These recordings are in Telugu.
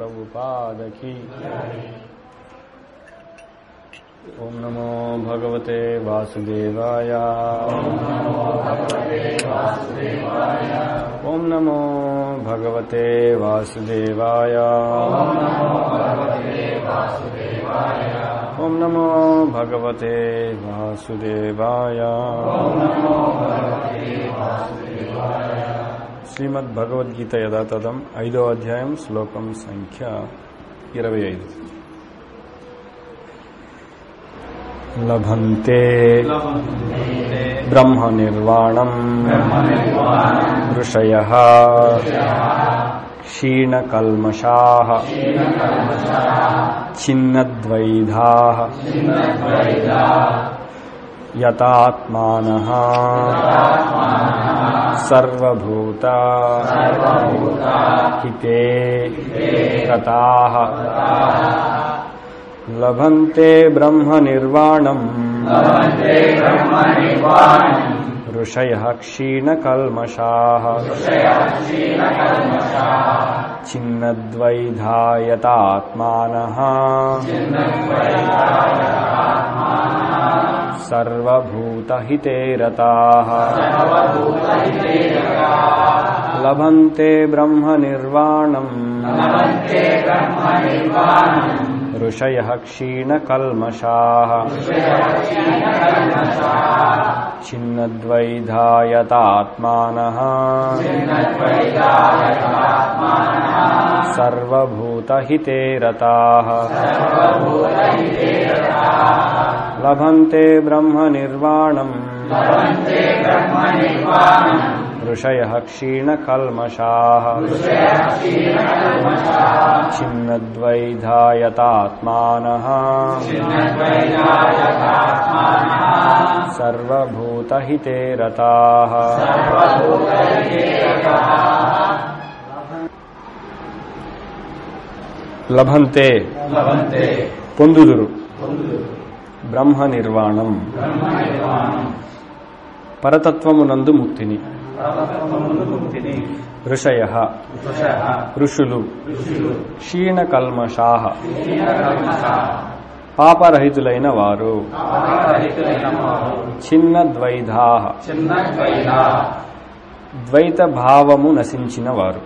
ప్రభుపాద కీ ఓం నమో భగవతే వాసుదేవాయ ఓం నమో భగవతే వాసుదేవాయ ఓం నమో భగవతే వాసుదేవాయ శ్రీమద్ భగవద్గీత యథాతథం ఐదో అధ్యాయం శ్లోకం సంఖ్య ఇరవై ఐదు లభంతే బ్రహ్మ నిర్వాణం ఋషయ క్షీణకల్మషా చిన్నద్వైధా యతాత్మాన సర్వభూత హితే కథా లభంతే బ్రహ్మ నిర్వాణం ఋషయ క్షీణకల్మషా చిన్నద్వైధాయతాత్మాన సర్వభూతహితే రతా లభంతే బ్రహ్మ నిర్వాణం ఋషయ క్షీణకల్మషా చిన్నద్వైధాయతాత్మాన సర్వభూతహితే రతా లభంతే బ్రహ్మ నిర్వాణం ఋషయ క్షీణకల్మషా చిన్నద్వైధాయతాత్మాన సర్వభూతహితే రతా లభంతే లభంతే పొందుదురు పొందుదు బ్రహ్మ నిర్వాణం బ్రహ్మ నిర్వాణం పరతత్వమునందు ముక్తిని పరతత్వమును ముక్తిని ఋషయ ఋషః ఋషులు ఋషులు క్షీణకల్మషా దీనకల్మష పాపరహితులైన వారు పాపరహితులైన వారు చిన్న ద్వైధా చిన్న ద్వైత ద్వైత భావము నశించిన వారు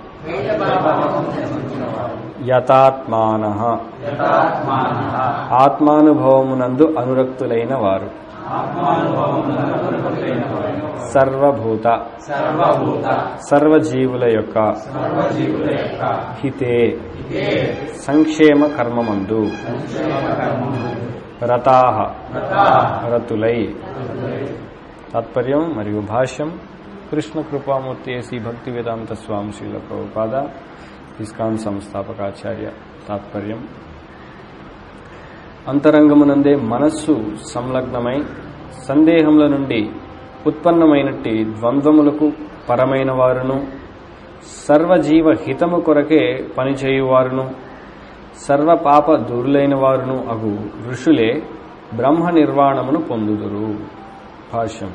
యథాత్మాన యథాత్మానః ఆత్మానుభవమునందు అనురక్తులైన వారు ఆత్మానుభవములైన వారు సర్వభూత సర్వభూత సర్వజీవుల యొక్క సర్వజీవుల యొక్క హితే ఇదే సంక్షేమ కర్మమందు సంక్షేమ కర్మము రతాహ రతా రతులై తాత్పర్యం మరియు భాష్యం కృష్ణ కృపామూర్తి శ్రీ భక్తి వేదాంత స్వామి శ్రీల ప్రభుపాద ఇస్కాన్ సంస్థాపకాచార్య తాత్పర్యం అంతరంగమునందే మనస్సు సంలగ్నమై సందేహముల నుండి ఉత్పన్నమైనట్టి ద్వంద్వములకు పరమైన వారును సర్వజీవ హితము కొరకే పనిచేయువారును సర్వ పాప దూరులైన వారును అగు ఋషులే బ్రహ్మ నిర్వాణమును పొందుదురు భాష్యం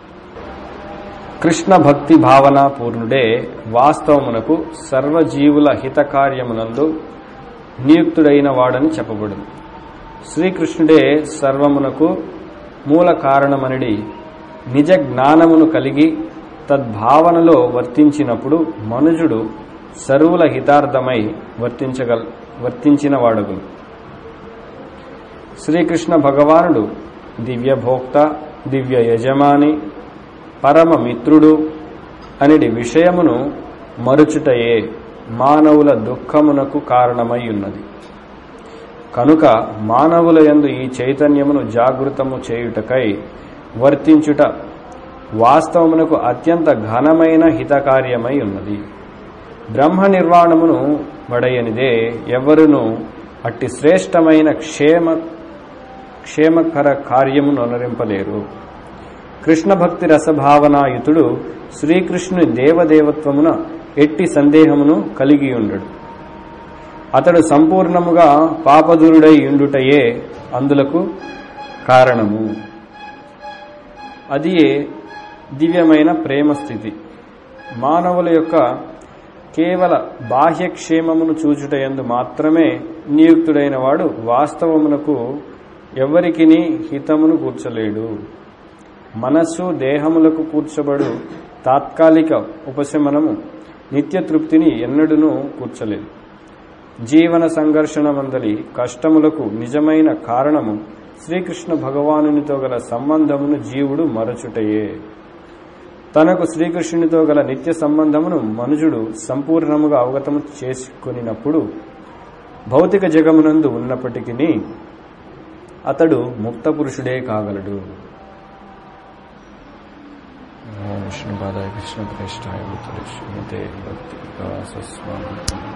కృష్ణ భక్తి భావన పూర్ణుడే వాస్తవమునకు సర్వజీవుల హితకార్యమునందు నియుక్తుడైన వాడని చెప్పబడును శ్రీకృష్ణుడే సర్వమునకు మూల కారణమనిడి నిజ జ్ఞానమును కలిగి తద్భావనలో వర్తించినప్పుడు మనుజుడు సర్వుల హితార్థమై వర్తించగల వర్తించిన వాడగును శ్రీకృష్ణ భగవానుడు దివ్యభోక్త దివ్య యజమాని పరమ మిత్రుడు అనిడి విషయమును మరుచుటయే మానవుల దుఃఖమునకు కారణమై ఉన్నది కనుక మానవుల యందు ఈ చైతన్యమును జాగృతము చేయుటకై వర్తించుట వాస్తవమునకు అత్యంత ఘనమైన హితకార్యమై ఉన్నది బ్రహ్మ నిర్వాణమును వడయనిదే ఎవరును అట్టి శ్రేష్టమైన క్షేమ క్షేమకర కార్యమును అనురింపలేరు కృష్ణ భక్తి రసభావనాయుతుడు శ్రీకృష్ణుని దేవదేవత్వమున ఎట్టి సందేహమును కలిగి ఉండడు అతడు సంపూర్ణముగా పాపదురుడై ఉండుటయే అందులకు కారణము అదియే దివ్యమైన ప్రేమ స్థితి మానవుల యొక్క కేవల బాహ్యక్షేమమును చూచుటయందు మాత్రమే నియుక్తుడైన వాడు వాస్తవమునకు ఎవరికిని హితమును కూర్చలేడు మనస్సు దేహములకు కూర్చబడు తాత్కాలిక ఉపశమనము నిత్య తృప్తిని ఎన్నడూనూ కూర్చలేదు జీవన సంఘర్షణ మందలి కష్టములకు నిజమైన కారణము శ్రీకృష్ణ భగవానునితో గల సంబంధమును జీవుడు మరచుటయే తనకు శ్రీకృష్ణునితో గల నిత్య సంబంధమును మనుజుడు సంపూర్ణముగా అవగతము చేసుకునినప్పుడు భౌతిక జగమునందు ఉన్నప్పటికీ అతడు ముక్త పురుషుడే కాగలడు ఓం విష్ణుపాదాయ కృష్ణ ప్రేష్టాయ శ్రీమతే భక్తి వికాసస్వామి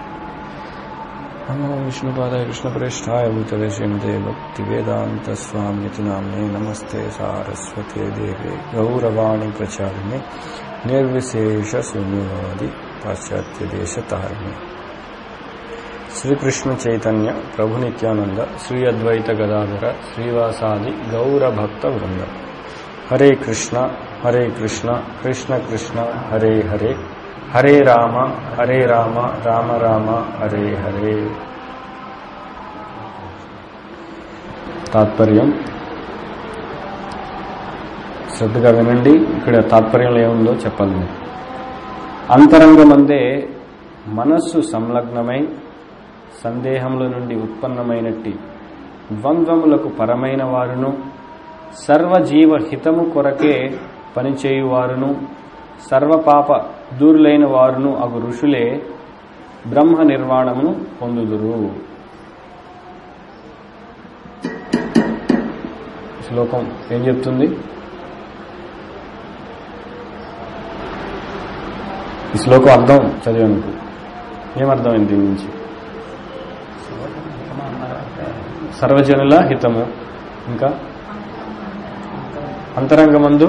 నమో విష్ణుపాదాయ కృష్ణ ప్రేష్టాయ భూతలే శ్రీమతే భక్తి వేదాంత స్వామితి నామ్నే నమస్తే సారస్వతే దేవే గౌరవాణి ప్రచారిణి నిర్విశేష శూన్యవాది పాశ్చాత్య దేశ తారిణి శ్రీకృష్ణ చైతన్య ప్రభు నిత్యానంద శ్రీ అద్వైత గదాధర శ్రీవాసాది గౌర భక్త వృంద హరే కృష్ణ హరే కృష్ణ కృష్ణ కృష్ణ హరే హరే హరే రామ హరే రామ రామ రామ హరే హరే తాత్పర్యం శ్రద్ధగా వినండి ఇక్కడ తాత్పర్యంలో ఏముందో చెప్పాలి మీరు అంతరంగమందే మనస్సు సంలగ్నమై సందేహముల నుండి ఉత్పన్నమైనట్టి ద్వంద్వములకు పరమైన వారును సర్వజీవ హితము కొరకే పనిచేయువారును సర్వపాప దూరులైన వారును అగు ఋషులే బ్రహ్మ నిర్వాణమును పొందుదురు శ్లోకం ఏం చెప్తుంది ఈ శ్లోకం అర్థం చదివాను ఏమర్థమైంది దీని నుంచి సర్వజనుల హితము ఇంకా అంతరంగమందు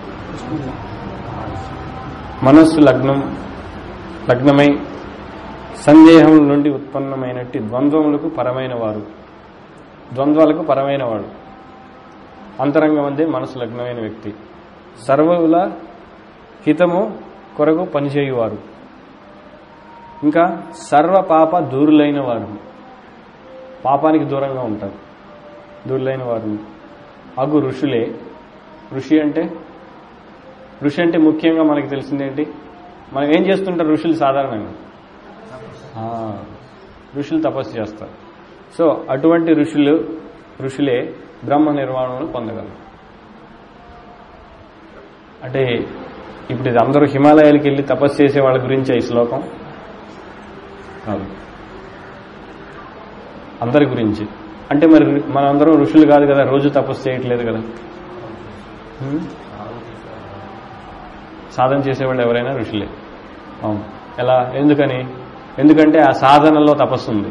మనస్సు లగ్నం లగ్నమై సందేహం నుండి ఉత్పన్నమైనట్టి ద్వంద్వములకు పరమైన వారు ద్వంద్వాలకు పరమైన వాడు అంతరంగం అందే మనసు లగ్నమైన వ్యక్తి సర్వుల హితము కొరకు పనిచేయువారు ఇంకా సర్వ పాప దూరులైన వారు పాపానికి దూరంగా ఉంటారు దూరులైన వారిని అగు ఋషులే ఋషి అంటే ఋషి అంటే ముఖ్యంగా మనకి తెలిసిందేంటి మనం ఏం చేస్తుంటారు ఋషులు సాధారణంగా ఆ, ఋషులు తపస్సు చేస్తారు సో అటువంటి ఋషులు ఋషులే బ్రహ్మ నిర్వాణం పొందగలరు అంటే ఇప్పుడు ఇది అందరూ హిమాలయాలకు వెళ్ళి తపస్సు చేసే వాళ్ళ గురించి ఈ శ్లోకం కాదు అందరి గురించి అంటే మరి మనందరం ఋషులు కాదు కదా రోజు తపస్సు చేయట్లేదు కదా హ్మ్? సాధన చేసేవాళ్ళు ఎవరైనా ఋషులే అవును ఎలా ఎందుకని ఎందుకంటే ఆ సాధనలో తపస్సు ఉంది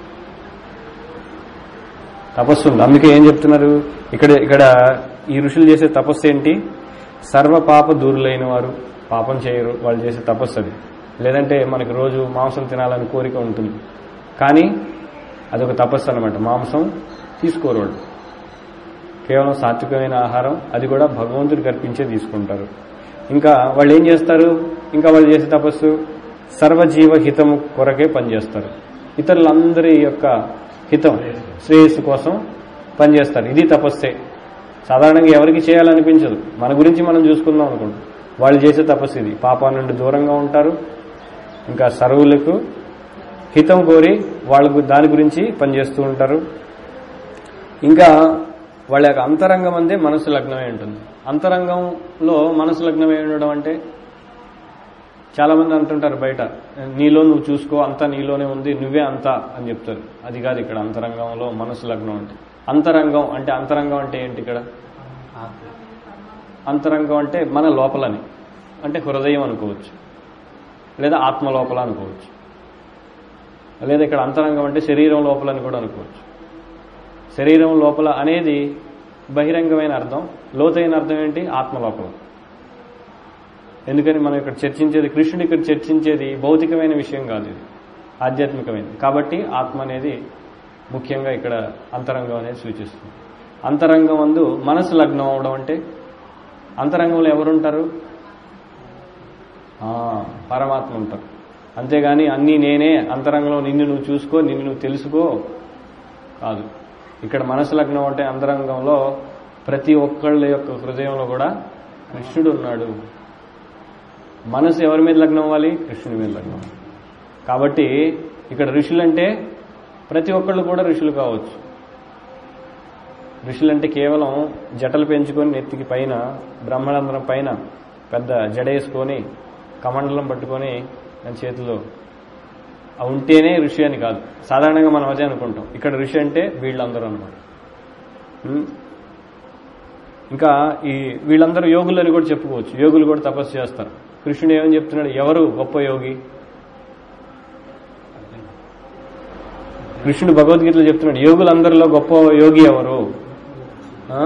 తపస్సు ఉంది అందుకే ఏం చెప్తున్నారు ఇక్కడ ఇక్కడ ఈ ఋషులు చేసే తపస్సు ఏంటి సర్వ పాప దూరులైన వారు పాపం చేయరు వాళ్ళు చేసే తపస్సు అది లేదంటే మనకి రోజు మాంసం తినాలని కోరిక ఉంటుంది కానీ అదొక తపస్సు అనమాట మాంసం తీసుకోరు వాళ్ళు కేవలం సాత్వికమైన ఆహారం అది కూడా భగవంతుడికి అర్పించే తీసుకుంటారు ఇంకా వాళ్ళు ఏం చేస్తారు ఇంకా వాళ్ళు చేసే తపస్సు సర్వజీవ హితము కొరకే పనిచేస్తారు ఇతరులందరి యొక్క హితం శ్రేయస్సు కోసం పనిచేస్తారు ఇది తపస్సే సాధారణంగా ఎవరికి చేయాలనిపించదు మన గురించి మనం చూసుకుందాం అనుకోండి వాళ్ళు చేసే తపస్సు ఇది పాపా నుండి దూరంగా ఉంటారు ఇంకా సర్వులకు హితం కోరి వాళ్ళకు దాని గురించి పనిచేస్తూ ఉంటారు ఇంకా వాళ్ళ యొక్క అంతరంగం అందే మనసు లగ్నమై ఉంటుంది అంతరంగంలో మనసు లగ్నమై ఉండడం అంటే చాలా మంది అంటుంటారు బయట నీలో నువ్వు చూసుకో అంతా నీలోనే ఉంది నువ్వే అంతా అని చెప్తారు అది కాదు ఇక్కడ అంతరంగంలో మనసు లగ్నం అంటే అంతరంగం అంటే అంతరంగం అంటే ఏంటి ఇక్కడ అంతరంగం అంటే మన లోపలని అంటే హృదయం అనుకోవచ్చు లేదా ఆత్మ లోపల అనుకోవచ్చు లేదా ఇక్కడ అంతరంగం అంటే శరీరం లోపలని కూడా అనుకోవచ్చు శరీరం లోపల అనేది బహిరంగమైన అర్థం లోతైన అర్థం ఏంటి ఆత్మ లోపల ఎందుకని మనం ఇక్కడ చర్చించేది కృష్ణుడు ఇక్కడ చర్చించేది భౌతికమైన విషయం కాదు ఇది ఆధ్యాత్మికమైనది కాబట్టి ఆత్మ అనేది ముఖ్యంగా ఇక్కడ అంతరంగం అనేది సూచిస్తుంది అంతరంగం అందు మనసు లగ్నం అవడం అంటే అంతరంగంలో ఎవరుంటారు ఆ, పరమాత్మ ఉంటారు అంతేగాని అన్నీ నేనే అంతరంగంలో నిన్ను నువ్వు చూసుకో నిన్ను నువ్వు తెలుసుకో కాదు ఇక్కడ మనసు లగ్నం అంటే అంతరంగంలో ప్రతి ఒక్కళ్ళ యొక్క హృదయంలో కూడా కృష్ణుడు ఉన్నాడు మనసు ఎవరి మీద లగ్నం అవ్వాలి కృష్ణుడి మీద లగ్నం అవ్వాలి. కాబట్టి ఇక్కడ ఋషులు అంటే ప్రతి ఒక్కళ్ళు కూడా ఋషులు కావచ్చు ఋషులు అంటే కేవలం జటలు పెంచుకొని నెత్తికి పైన బ్రహ్మరంధ్రం పైన పెద్ద జడ వేసుకొని కమండలం పట్టుకొని దాని చేతిలో అవి ఉంటేనే ఋషి అని కాదు సాధారణంగా మనం అదే అనుకుంటాం ఇక్కడ ఋషి అంటే వీళ్ళందరూ అనమాట ఉం? ఇంకా ఈ వీళ్ళందరూ యోగులని కూడా చెప్పుకోవచ్చు యోగులు కూడా తపస్సు చేస్తారు కృష్ణుడు ఏమని చెప్తున్నాడు ఎవరు గొప్ప యోగి కృష్ణుడు భగవద్గీతలో చెప్తున్నాడు యోగులందరిలో గొప్ప యోగి ఎవరు ఆ?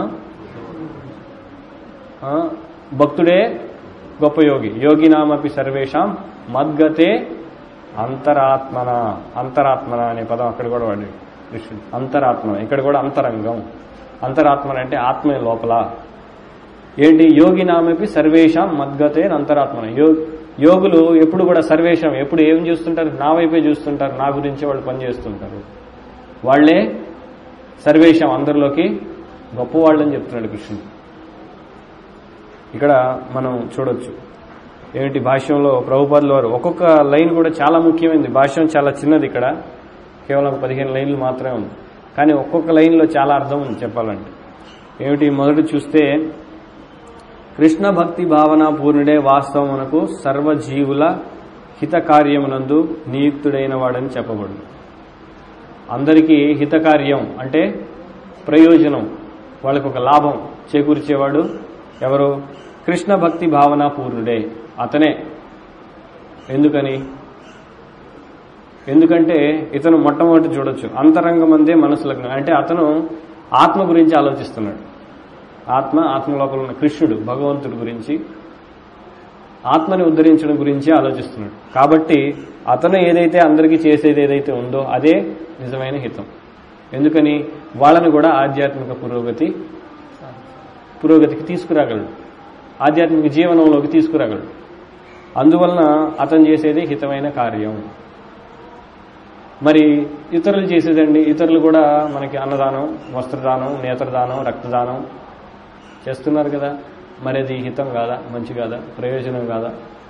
ఆ? భక్తుడే గొప్ప యోగి యోగి నామపి సర్వేషాం మద్గతే అంతరాత్మన అంతరాత్మన అనే పదం అక్కడ కూడా వాడి కృష్ణుడు అంతరాత్మ ఇక్కడ కూడా అంతరంగం అంతరాత్మన అంటే ఆత్మ లోపల ఏంటి యోగి నామపి సర్వేషాం మద్గతే అంతరాత్మన యో యోగులు ఎప్పుడు కూడా సర్వేషం ఎప్పుడు ఏం చూస్తుంటారు నా వైపే చూస్తుంటారు నా గురించి వాళ్ళు పనిచేస్తుంటారు వాళ్లే సర్వేషం అందరిలోకి గొప్పవాళ్ళని చెప్తున్నాడు కృష్ణుడు ఇక్కడ మనం చూడొచ్చు ఏమిటి భాష్యంలో ప్రభుపాదుల వారు ఒక్కొక్క లైన్ కూడా చాలా ముఖ్యమైనది భాష్యం చాలా చిన్నది ఇక్కడ కేవలం పదిహేను లైన్లు మాత్రమే ఉంది కానీ ఒక్కొక్క లైన్లో చాలా అర్థం ఉంది చెప్పాలంటే ఏమిటి మొదటి చూస్తే కృష్ణ భక్తి భావన పూర్ణుడే వాస్తవమునకు సర్వజీవుల హిత కార్యమునందు నియుక్తుడైన వాడని చెప్పబడు అందరికీ హితకార్యం అంటే ప్రయోజనం వాళ్ళకు ఒక లాభం చేకూర్చేవాడు ఎవరు కృష్ణ భక్తి భావన పూర్ణుడే అతనే ఎందుకని ఎందుకంటే ఇతను మొట్టమొదటి చూడొచ్చు అంతరంగమందే మనసు లగ్నం అంటే అతను ఆత్మ గురించి ఆలోచిస్తున్నాడు ఆత్మ ఆత్మ లోపల ఉన్న కృష్ణుడు భగవంతుడి గురించి ఆత్మని ఉద్ధరించడం గురించి ఆలోచిస్తున్నాడు కాబట్టి అతను ఏదైతే అందరికీ చేసేది ఏదైతే ఉందో అదే నిజమైన హితం ఎందుకని వాళ్ళని కూడా ఆధ్యాత్మిక పురోగతి పురోగతికి తీసుకురాగలడు ఆధ్యాత్మిక జీవనంలోకి తీసుకురాగలడు అందువలన అతను చేసేది హితమైన కార్యం మరి ఇతరులు చేసేదండి ఇతరులు కూడా మనకి అన్నదానం వస్త్రదానం నేత్రదానం రక్తదానం చేస్తున్నారు కదా మరి అది హితం కాదా మంచి కాదా ప్రయోజనం కాదా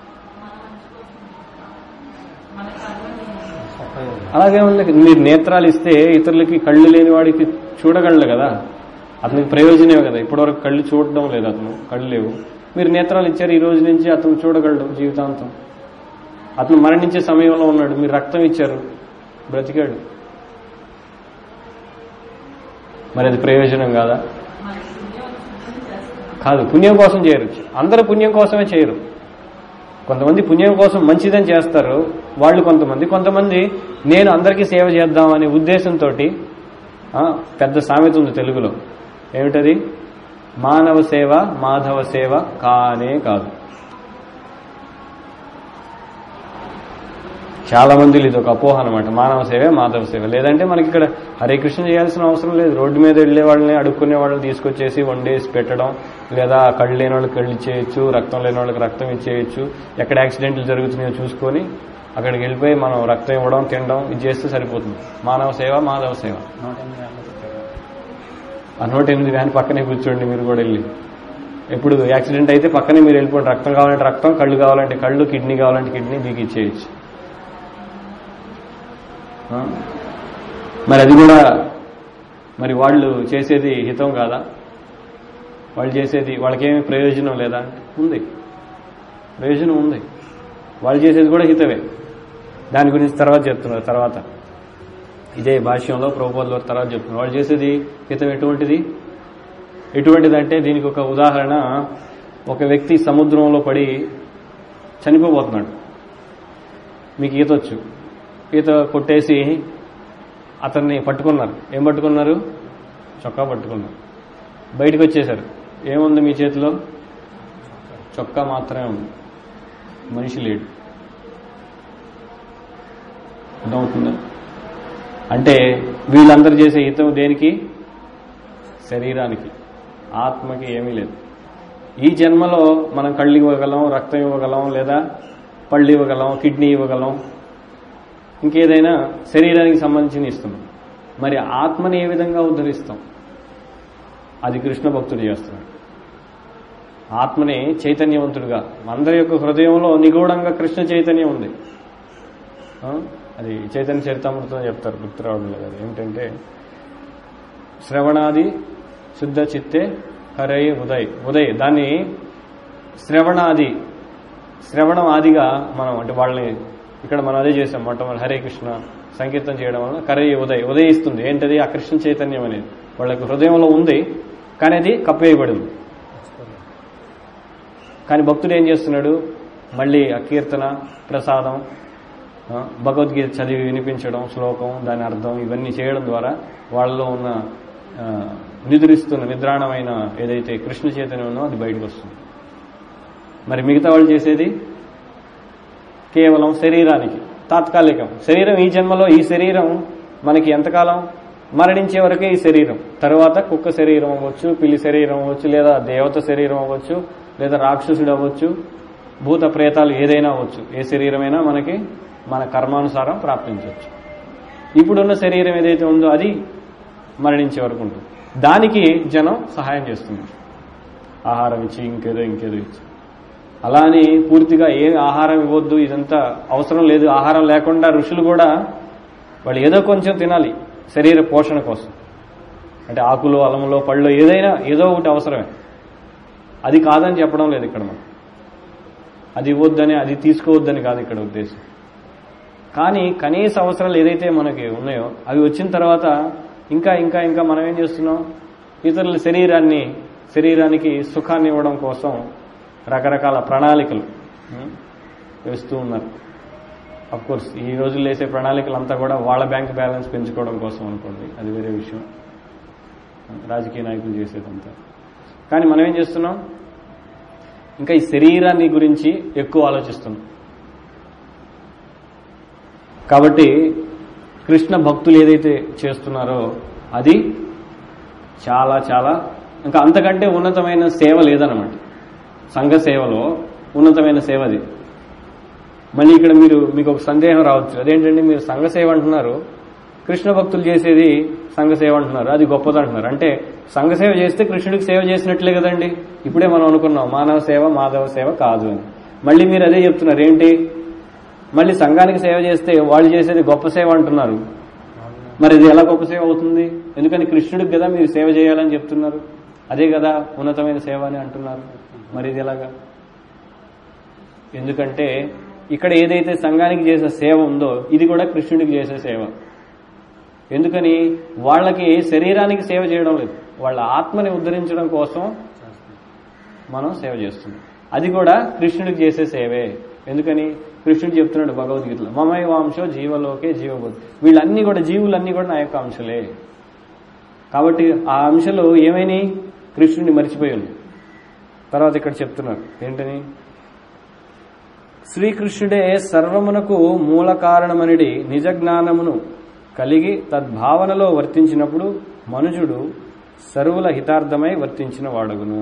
అలాగే ఉంది మీరు నేత్రాలు ఇస్తే ఇతరులకి కళ్ళు లేని వాడికి చూడగలడు కదా అతనికి ప్రయోజనమే కదా ఇప్పటివరకు కళ్ళు చూడడం లేదు అతను కళ్ళు లేవు మీరు నేత్రాలు ఇచ్చారు ఈ రోజు నుంచి అతను చూడగలడు జీవితాంతం అతను మరణించే సమయంలో ఉన్నాడు మీరు రక్తం ఇచ్చారు బ్రతికాడు మరి అది ప్రయోజనం కాదా కాదు పుణ్యం కోసం చేయరు అందరూ పుణ్యం కోసమే చేయరు కొంతమంది పుణ్యం కోసం మంచిదని చేస్తారు వాళ్ళు కొంతమంది కొంతమంది నేను అందరికీ సేవ చేద్దామనే ఉద్దేశంతో పెద్ద సామెత ఉంది తెలుగులో ఏమిటది మానవ సేవ మాధవ సేవ కానే కాదు చాలా మంది ఇది ఒక అపోహ అనమాట మానవ సేవే మాధవ సేవ లేదంటే మనకి ఇక్కడ హరే కృష్ణ చేయాల్సిన అవసరం లేదు రోడ్డు మీద వెళ్లే వాళ్ళని అడుక్కునే వాళ్ళని తీసుకొచ్చేసి వండేసి పెట్టడం లేదా కళ్ళు లేని వాళ్ళకి కళ్ళు ఇచ్చేయచ్చు రక్తం లేని వాళ్ళకి రక్తం ఇచ్చేయచ్చు ఎక్కడ యాక్సిడెంట్లు జరుగుతున్నాయో చూసుకొని అక్కడికి వెళ్ళిపోయి మనం రక్తం ఇవ్వడం తినడం ఇది చేస్తే సరిపోతుంది మానవ సేవ మాధవ సేవ ఆ నూట ఎనిమిది వ్యాన్ పక్కనే కూర్చోండి మీరు కూడా వెళ్ళి ఎప్పుడు యాక్సిడెంట్ అయితే పక్కనే మీరు వెళ్ళిపోండి రక్తం కావాలంటే రక్తం కళ్ళు కావాలంటే కళ్ళు కిడ్నీ కావాలంటే కిడ్నీ మీకు ఇచ్చేయచ్చు ఆ? మరి అది కూడా మరి వాళ్ళు చేసేది హితం కాదా వాళ్ళు చేసేది వాళ్ళకేమి ప్రయోజనం లేదా అంటే ఉంది ప్రయోజనం ఉంది వాళ్ళు చేసేది కూడా హితవే దాని గురించి తర్వాత చెప్తున్నారు తర్వాత ఇదే భాష్యంలో ప్రభుపాదుల తర్వాత చెప్తున్నారు వాళ్ళు చేసేది హితం ఎటువంటిది ఎటువంటిదంటే దీనికి ఒక ఉదాహరణ ఒక వ్యక్తి సముద్రంలో పడి చనిపోబోతున్నాడు మీకు ఈత వచ్చు ఈత కొట్టేసి అతన్ని పట్టుకున్నారు ఏం పట్టుకున్నారు చొక్కా పట్టుకున్నారు బయటకు వచ్చేశారు ఏముంది మీ చేతిలో చొక్కా మాత్రమే ఉంది మనిషి లేడు అర్థమవుతుందా అంటే వీళ్ళందరూ చేసే హితం దేనికి శరీరానికి ఆత్మకి ఏమీ లేదు ఈ జన్మలో మనం కళ్ళు ఇవ్వగలం రక్తం ఇవ్వగలం లేదా పళ్ళు ఇవ్వగలం కిడ్నీ ఇవ్వగలం ఇంకేదైనా శరీరానికి సంబంధించిన ఇస్తున్నాం మరి ఆత్మని ఏ విధంగా ఉద్ధరిస్తాం అది కృష్ణ భక్తుడు చేస్తున్నాడు ఆత్మని చైతన్యవంతుడుగా అందరి యొక్క హృదయంలో నిగూఢంగా కృష్ణ చైతన్యం ఉంది ఆ? అది చైతన్య చరితామృతం చెప్తారు గుర్తురావడం లేదు అది ఏమిటంటే శ్రవణాది శుద్ధ చిత్తే హరే ఉదయ్ ఉదయ్ దాన్ని శ్రవణాది శ్రవణం ఆదిగా మనం అంటే వాళ్ళని ఇక్కడ మనం అదే చేసాం మొట్టమొదటి హరే కృష్ణ సంకీర్తన చేయడం వల్ల కరే ఉదయ్ ఉదయిస్తుంది ఏంటది ఆ కృష్ణ చైతన్యం అనేది వాళ్ళకి హృదయంలో ఉంది కానీ అది కప్పేయబడింది కానీ భక్తుడు ఏం చేస్తున్నాడు మళ్ళీ ఆ కీర్తన ప్రసాదం ఆ, భగవద్గీత చదివి వినిపించడం శ్లోకం దాని అర్థం ఇవన్నీ చేయడం ద్వారా వాళ్ళలో ఉన్న ఆ, నిద్రిస్తున్న నిద్రాణమైన ఏదైతే కృష్ణ చైతన్యం ఉందో అది బయటకు వస్తుంది మరి మిగతా వాళ్ళు చేసేది కేవలం శరీరానికి తాత్కాలికం శరీరం ఈ జన్మలో ఈ శరీరం మనకి ఎంతకాలం మరణించే వరకే ఈ శరీరం తర్వాత కుక్క శరీరం అవ్వచ్చు పిల్లి శరీరం అవ్వచ్చు లేదా దేవత శరీరం అవ్వచ్చు లేదా రాక్షసుడు అవ్వచ్చు భూత ప్రేతాలు ఏదైనా అవ్వచ్చు ఏ శరీరమైనా మనకి మన కర్మానుసారం ప్రాప్తించవచ్చు ఇప్పుడున్న శరీరం ఏదైతే ఉందో అది మరణించే వరకు ఉంటుంది దానికి జనం సహాయం చేస్తుంది ఆహారం ఇచ్చి ఇంకేదో ఇంకేదో ఇచ్చి అలా అని పూర్తిగా ఏ ఆహారం ఇవ్వద్దు ఇదంతా అవసరం లేదు ఆహారం లేకుండా ఋషులు కూడా వాళ్ళు ఏదో కొంచెం తినాలి శరీర పోషణ కోసం అంటే ఆకులు అలములో పళ్ళు ఏదైనా ఏదో ఒకటి అవసరమే అది కాదని చెప్పడం లేదు ఇక్కడ మనం అది ఇవ్వద్దని అది తీసుకోవద్దని కాదు ఇక్కడ ఉద్దేశం కానీ కనీస అవసరాలు ఏదైతే మనకి ఉన్నాయో అవి వచ్చిన తర్వాత ఇంకా ఇంకా ఇంకా మనం ఏం చేస్తున్నాం ఇతరుల శరీరాన్ని శరీరానికి సుఖాన్ని ఇవ్వడం కోసం రకరకాల ప్రణాళికలు ఉం, వేస్తూ ఉన్నారు అఫ్ కోర్స్ ఈ రోజుల్లో వేసే ప్రణాళికలు అంతా కూడా వాళ్ళ బ్యాంక్ బ్యాలెన్స్ పెంచుకోవడం కోసం అనుకోండి అది వేరే విషయం రాజకీయ నాయకులు చేసేదంతా కానీ మనం ఏం చేస్తున్నాం ఇంకా ఈ శరీరాన్ని గురించి ఎక్కువ ఆలోచిస్తున్నాం కాబట్టి కృష్ణ భక్తులు ఏదైతే చేస్తున్నారో అది చాలా చాలా ఇంకా అంతకంటే ఉన్నతమైన సేవ లేదన్నమాట సంఘ సేవలో ఉన్నతమైన సేవ అది మళ్ళీ ఇక్కడ మీరు మీకు ఒక సందేహం రావచ్చు అదేంటంటే మీరు సంఘ సేవ అంటున్నారు కృష్ణ భక్తులు చేసేది సంఘ సేవ అంటున్నారు అది గొప్పది అంటున్నారు అంటే సంఘ సేవ చేస్తే కృష్ణుడికి సేవ చేసినట్లే కదండి ఇప్పుడే మనం అనుకున్నాం మానవ సేవ మాధవ సేవ కాదు అని మళ్ళీ మీరు అదే చెప్తున్నారు ఏంటి మళ్ళీ సంఘానికి సేవ చేస్తే వాళ్ళు చేసేది గొప్ప సేవ అంటున్నారు మరి ఇది ఎలా గొప్ప సేవ అవుతుంది ఎందుకని కృష్ణుడికి కదా మీరు సేవ చేయాలని చెప్తున్నారు అదే కదా ఉన్నతమైన సేవ అని అంటున్నారు మరి ఇది ఎలాగా ఎందుకంటే ఇక్కడ ఏదైతే సంఘానికి చేసే సేవ ఉందో ఇది కూడా కృష్ణుడికి చేసే సేవ ఎందుకని వాళ్ళకి శరీరానికి సేవ చేయడం లేదు వాళ్ళ ఆత్మని ఉద్ధరించడం కోసం మనం సేవ చేస్తున్నాం అది కూడా కృష్ణుడికి చేసే సేవే ఎందుకని కృష్ణుడు చెప్తున్నాడు భగవద్గీతలో మమై వాంశో జీవలోకే జీవబోధి వీళ్ళన్నీ కూడా జీవులన్నీ కూడా నా యొక్క అంశలే కాబట్టి ఆ అంశాలు ఏమైనాయి కృష్ణుడిని మర్చిపోయి ఉన్నాయి తర్వాత ఇక్కడ చెప్తున్నారు ఏంటని శ్రీకృష్ణుడే సర్వమునకు మూల కారణమనిడి నిజ జ్ఞానమును కలిగి తద్భావనలో వర్తించినప్పుడు మనుజుడు సర్వుల హితార్థమై వర్తించిన వాడగును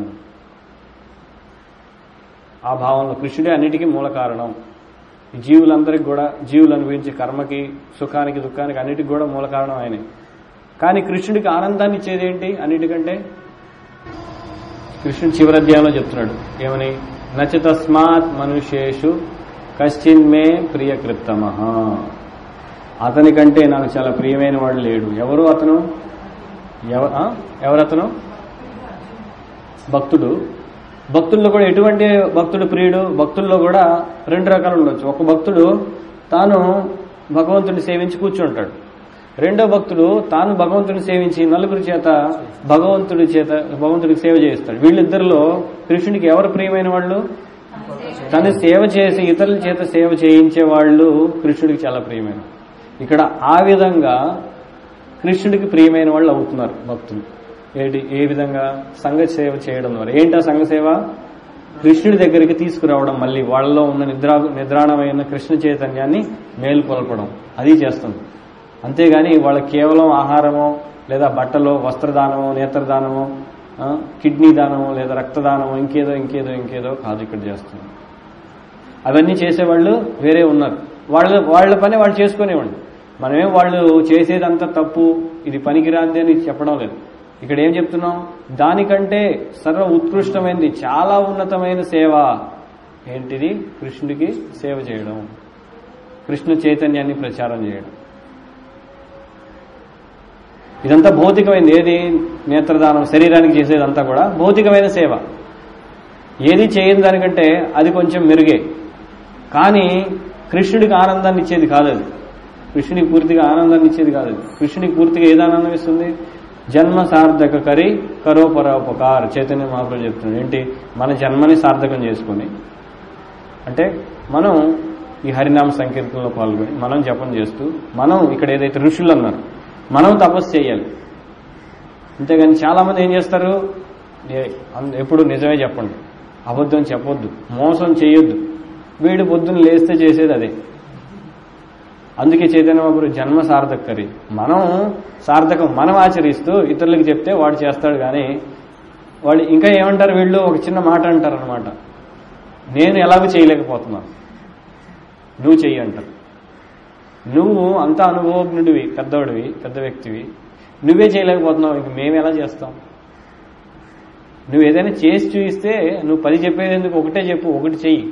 ఆ భావంలో కృష్ణుడే అన్నిటికీ మూల కారణం ఈ జీవులందరికీ కూడా జీవులు అనుభవించే కర్మకి సుఖానికి దుఃఖానికి అన్నిటికీ కూడా మూల కారణం ఆయనే కానీ కృష్ణుడికి ఆనందాన్ని ఇచ్చేది ఏంటి అన్నిటికంటే కృష్ణుడు చివరి అధ్యాయంలో చెప్తున్నాడు ఏమని నచ తస్మాత్ మనుష్యేషు కశ్చిన్ మే ప్రియకృత్తమ అతని కంటే నాకు చాలా ప్రియమైన వాడు లేడు ఎవరు అతను ఎవ ఆ? ఎవరతను భక్తుడు భక్తుల్లో కూడా ఎటువంటి భక్తుడు ప్రియుడు భక్తుల్లో కూడా రెండు రకాలు ఉండొచ్చు ఒక భక్తుడు తాను భగవంతుడిని సేవించి కూర్చుంటాడు రెండో భక్తుడు తాను భగవంతుడిని సేవించి నలుగురి చేత భగవంతుడి చేత భగవంతుడికి సేవ చేస్తాడు వీళ్ళిద్దరిలో కృష్ణుడికి ఎవరు ప్రియమైన వాళ్ళు తను సేవ చేసి ఇతరుల చేత సేవ చేయించే వాళ్ళు కృష్ణుడికి చాలా ప్రియమైన ఇక్కడ ఆ విధంగా కృష్ణుడికి ప్రియమైన వాళ్ళు అవుతున్నారు భక్తులు ఏంటి ఏ విధంగా సంఘ సేవ చేయడం ద్వారా ఏంటా సంఘ సేవ కృష్ణుడి దగ్గరికి తీసుకురావడం మళ్ళీ వాళ్ళలో ఉన్న నిద్రా నిద్రాణమైన కృష్ణ చైతన్యాన్ని మేలుకొల్పడం అది చేస్తుంది అంతేగాని వాళ్ళ కేవలం ఆహారమో లేదా బట్టలో వస్త్రదానమో నేత్రదానమో ఆ, కిడ్నీ దానమో లేదా రక్తదానమో ఇంకేదో ఇంకేదో ఇంకేదో కాదు ఇక్కడ చేస్తుంది అవన్నీ చేసేవాళ్ళు వేరే ఉన్నారు వాళ్ళ వాళ్ళ పని వాళ్ళు చేసుకునేవాళ్ళు మనమేం వాళ్ళు చేసేదంతా తప్పు ఇది పనికిరాంది అని చెప్పడం లేదు ఇక్కడ ఏం చెప్తున్నాం దానికంటే సర్వ ఉత్కృష్టమైనది చాలా ఉన్నతమైన సేవ ఏంటిది కృష్ణుడికి సేవ చేయడం కృష్ణ చైతన్యాన్ని ప్రచారం చేయడం ఇదంతా భౌతికమైనది ఏది నేత్రదానం శరీరానికి చేసేదంతా కూడా భౌతికమైన సేవ ఏది చేయని దానికంటే అది కొంచెం మెరుగే కానీ కృష్ణుడికి ఆనందాన్ని ఇచ్చేది కాదు అది కృష్ణుడికి పూర్తిగా ఆనందాన్ని ఇచ్చేది కాదు అది కృష్ణుడికి పూర్తిగా ఏది ఆనందం ఇస్తుంది జన్మ సార్థక కరి కరో పరోపకార్ చైతన్య మహాప్రభు చెప్తున్నాడు ఏంటి మన జన్మని సార్థకం చేసుకొని అంటే మనం ఈ హరినామ సంకీర్తనలో పాల్గొని మనం జపం చేస్తూ మనం ఇక్కడ ఏదైతే ఋషులు అన్నారు మనం తపస్సు చేయాలి అంతేగాని చాలా మంది ఏం చేస్తారు ఏ- అన్- ఎప్పుడు నిజమే చెప్పండి అబద్ధం చెప్పొద్దు మోసం చేయొద్దు వీడు పొద్దున్న లేస్తే చేసేది అదే అందుకే చైతన్య మహాప్రభు జన్మ సార్థకరి మనం సార్థకం మనం ఆచరిస్తూ ఇతరులకు చెప్తే వాడు చేస్తాడు కానీ వాడు ఇంకా ఏమంటారు వీళ్ళు ఒక చిన్న మాట అంటారు అనమాట నేను ఎలాగో చేయలేకపోతున్నాను నువ్వు చెయ్యి అంటారు నువ్వు అంత అనుభవజ్ఞుడివి పెద్దవాడివి పెద్ద వ్యక్తివి నువ్వే చేయలేకపోతున్నావు ఇంక మేము ఎలా చేస్తాం నువ్వు ఏదైనా చేసి చూపిస్తే నువ్వు పది చెప్పేది ఎందుకు ఒకటే చెప్పు ఒకటి చెయ్యి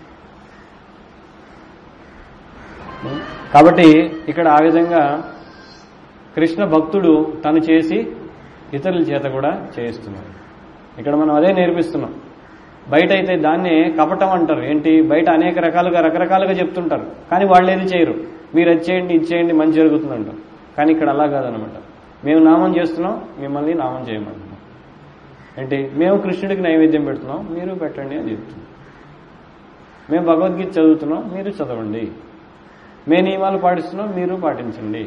కాబట్టి ఇక్కడ ఆ విధంగా కృష్ణ భక్తుడు తను చేసి ఇతరుల చేత కూడా చేయిస్తున్నాడు ఇక్కడ మనం అదే నేర్పిస్తున్నాం బయట అయితే దాన్నే కపటం అంటారు ఏంటి బయట అనేక రకాలుగా రకరకాలుగా చెప్తుంటారు కానీ వాళ్ళు ఏది చేయరు మీరు అది చేయండి ఇది చేయండి మంచి జరుగుతుందంటారు కానీ ఇక్కడ అలా కాదనమాట మేము నామం చేస్తున్నాం మిమ్మల్ని నామం చేయమంటున్నాం ఏంటి మేము కృష్ణుడికి నైవేద్యం పెడుతున్నాం మీరు పెట్టండి అని చెప్తున్నాం మేము భగవద్గీత చదువుతున్నాం మీరు చదవండి మేము నియమాలు పాటిస్తున్నాం మీరు పాటించండి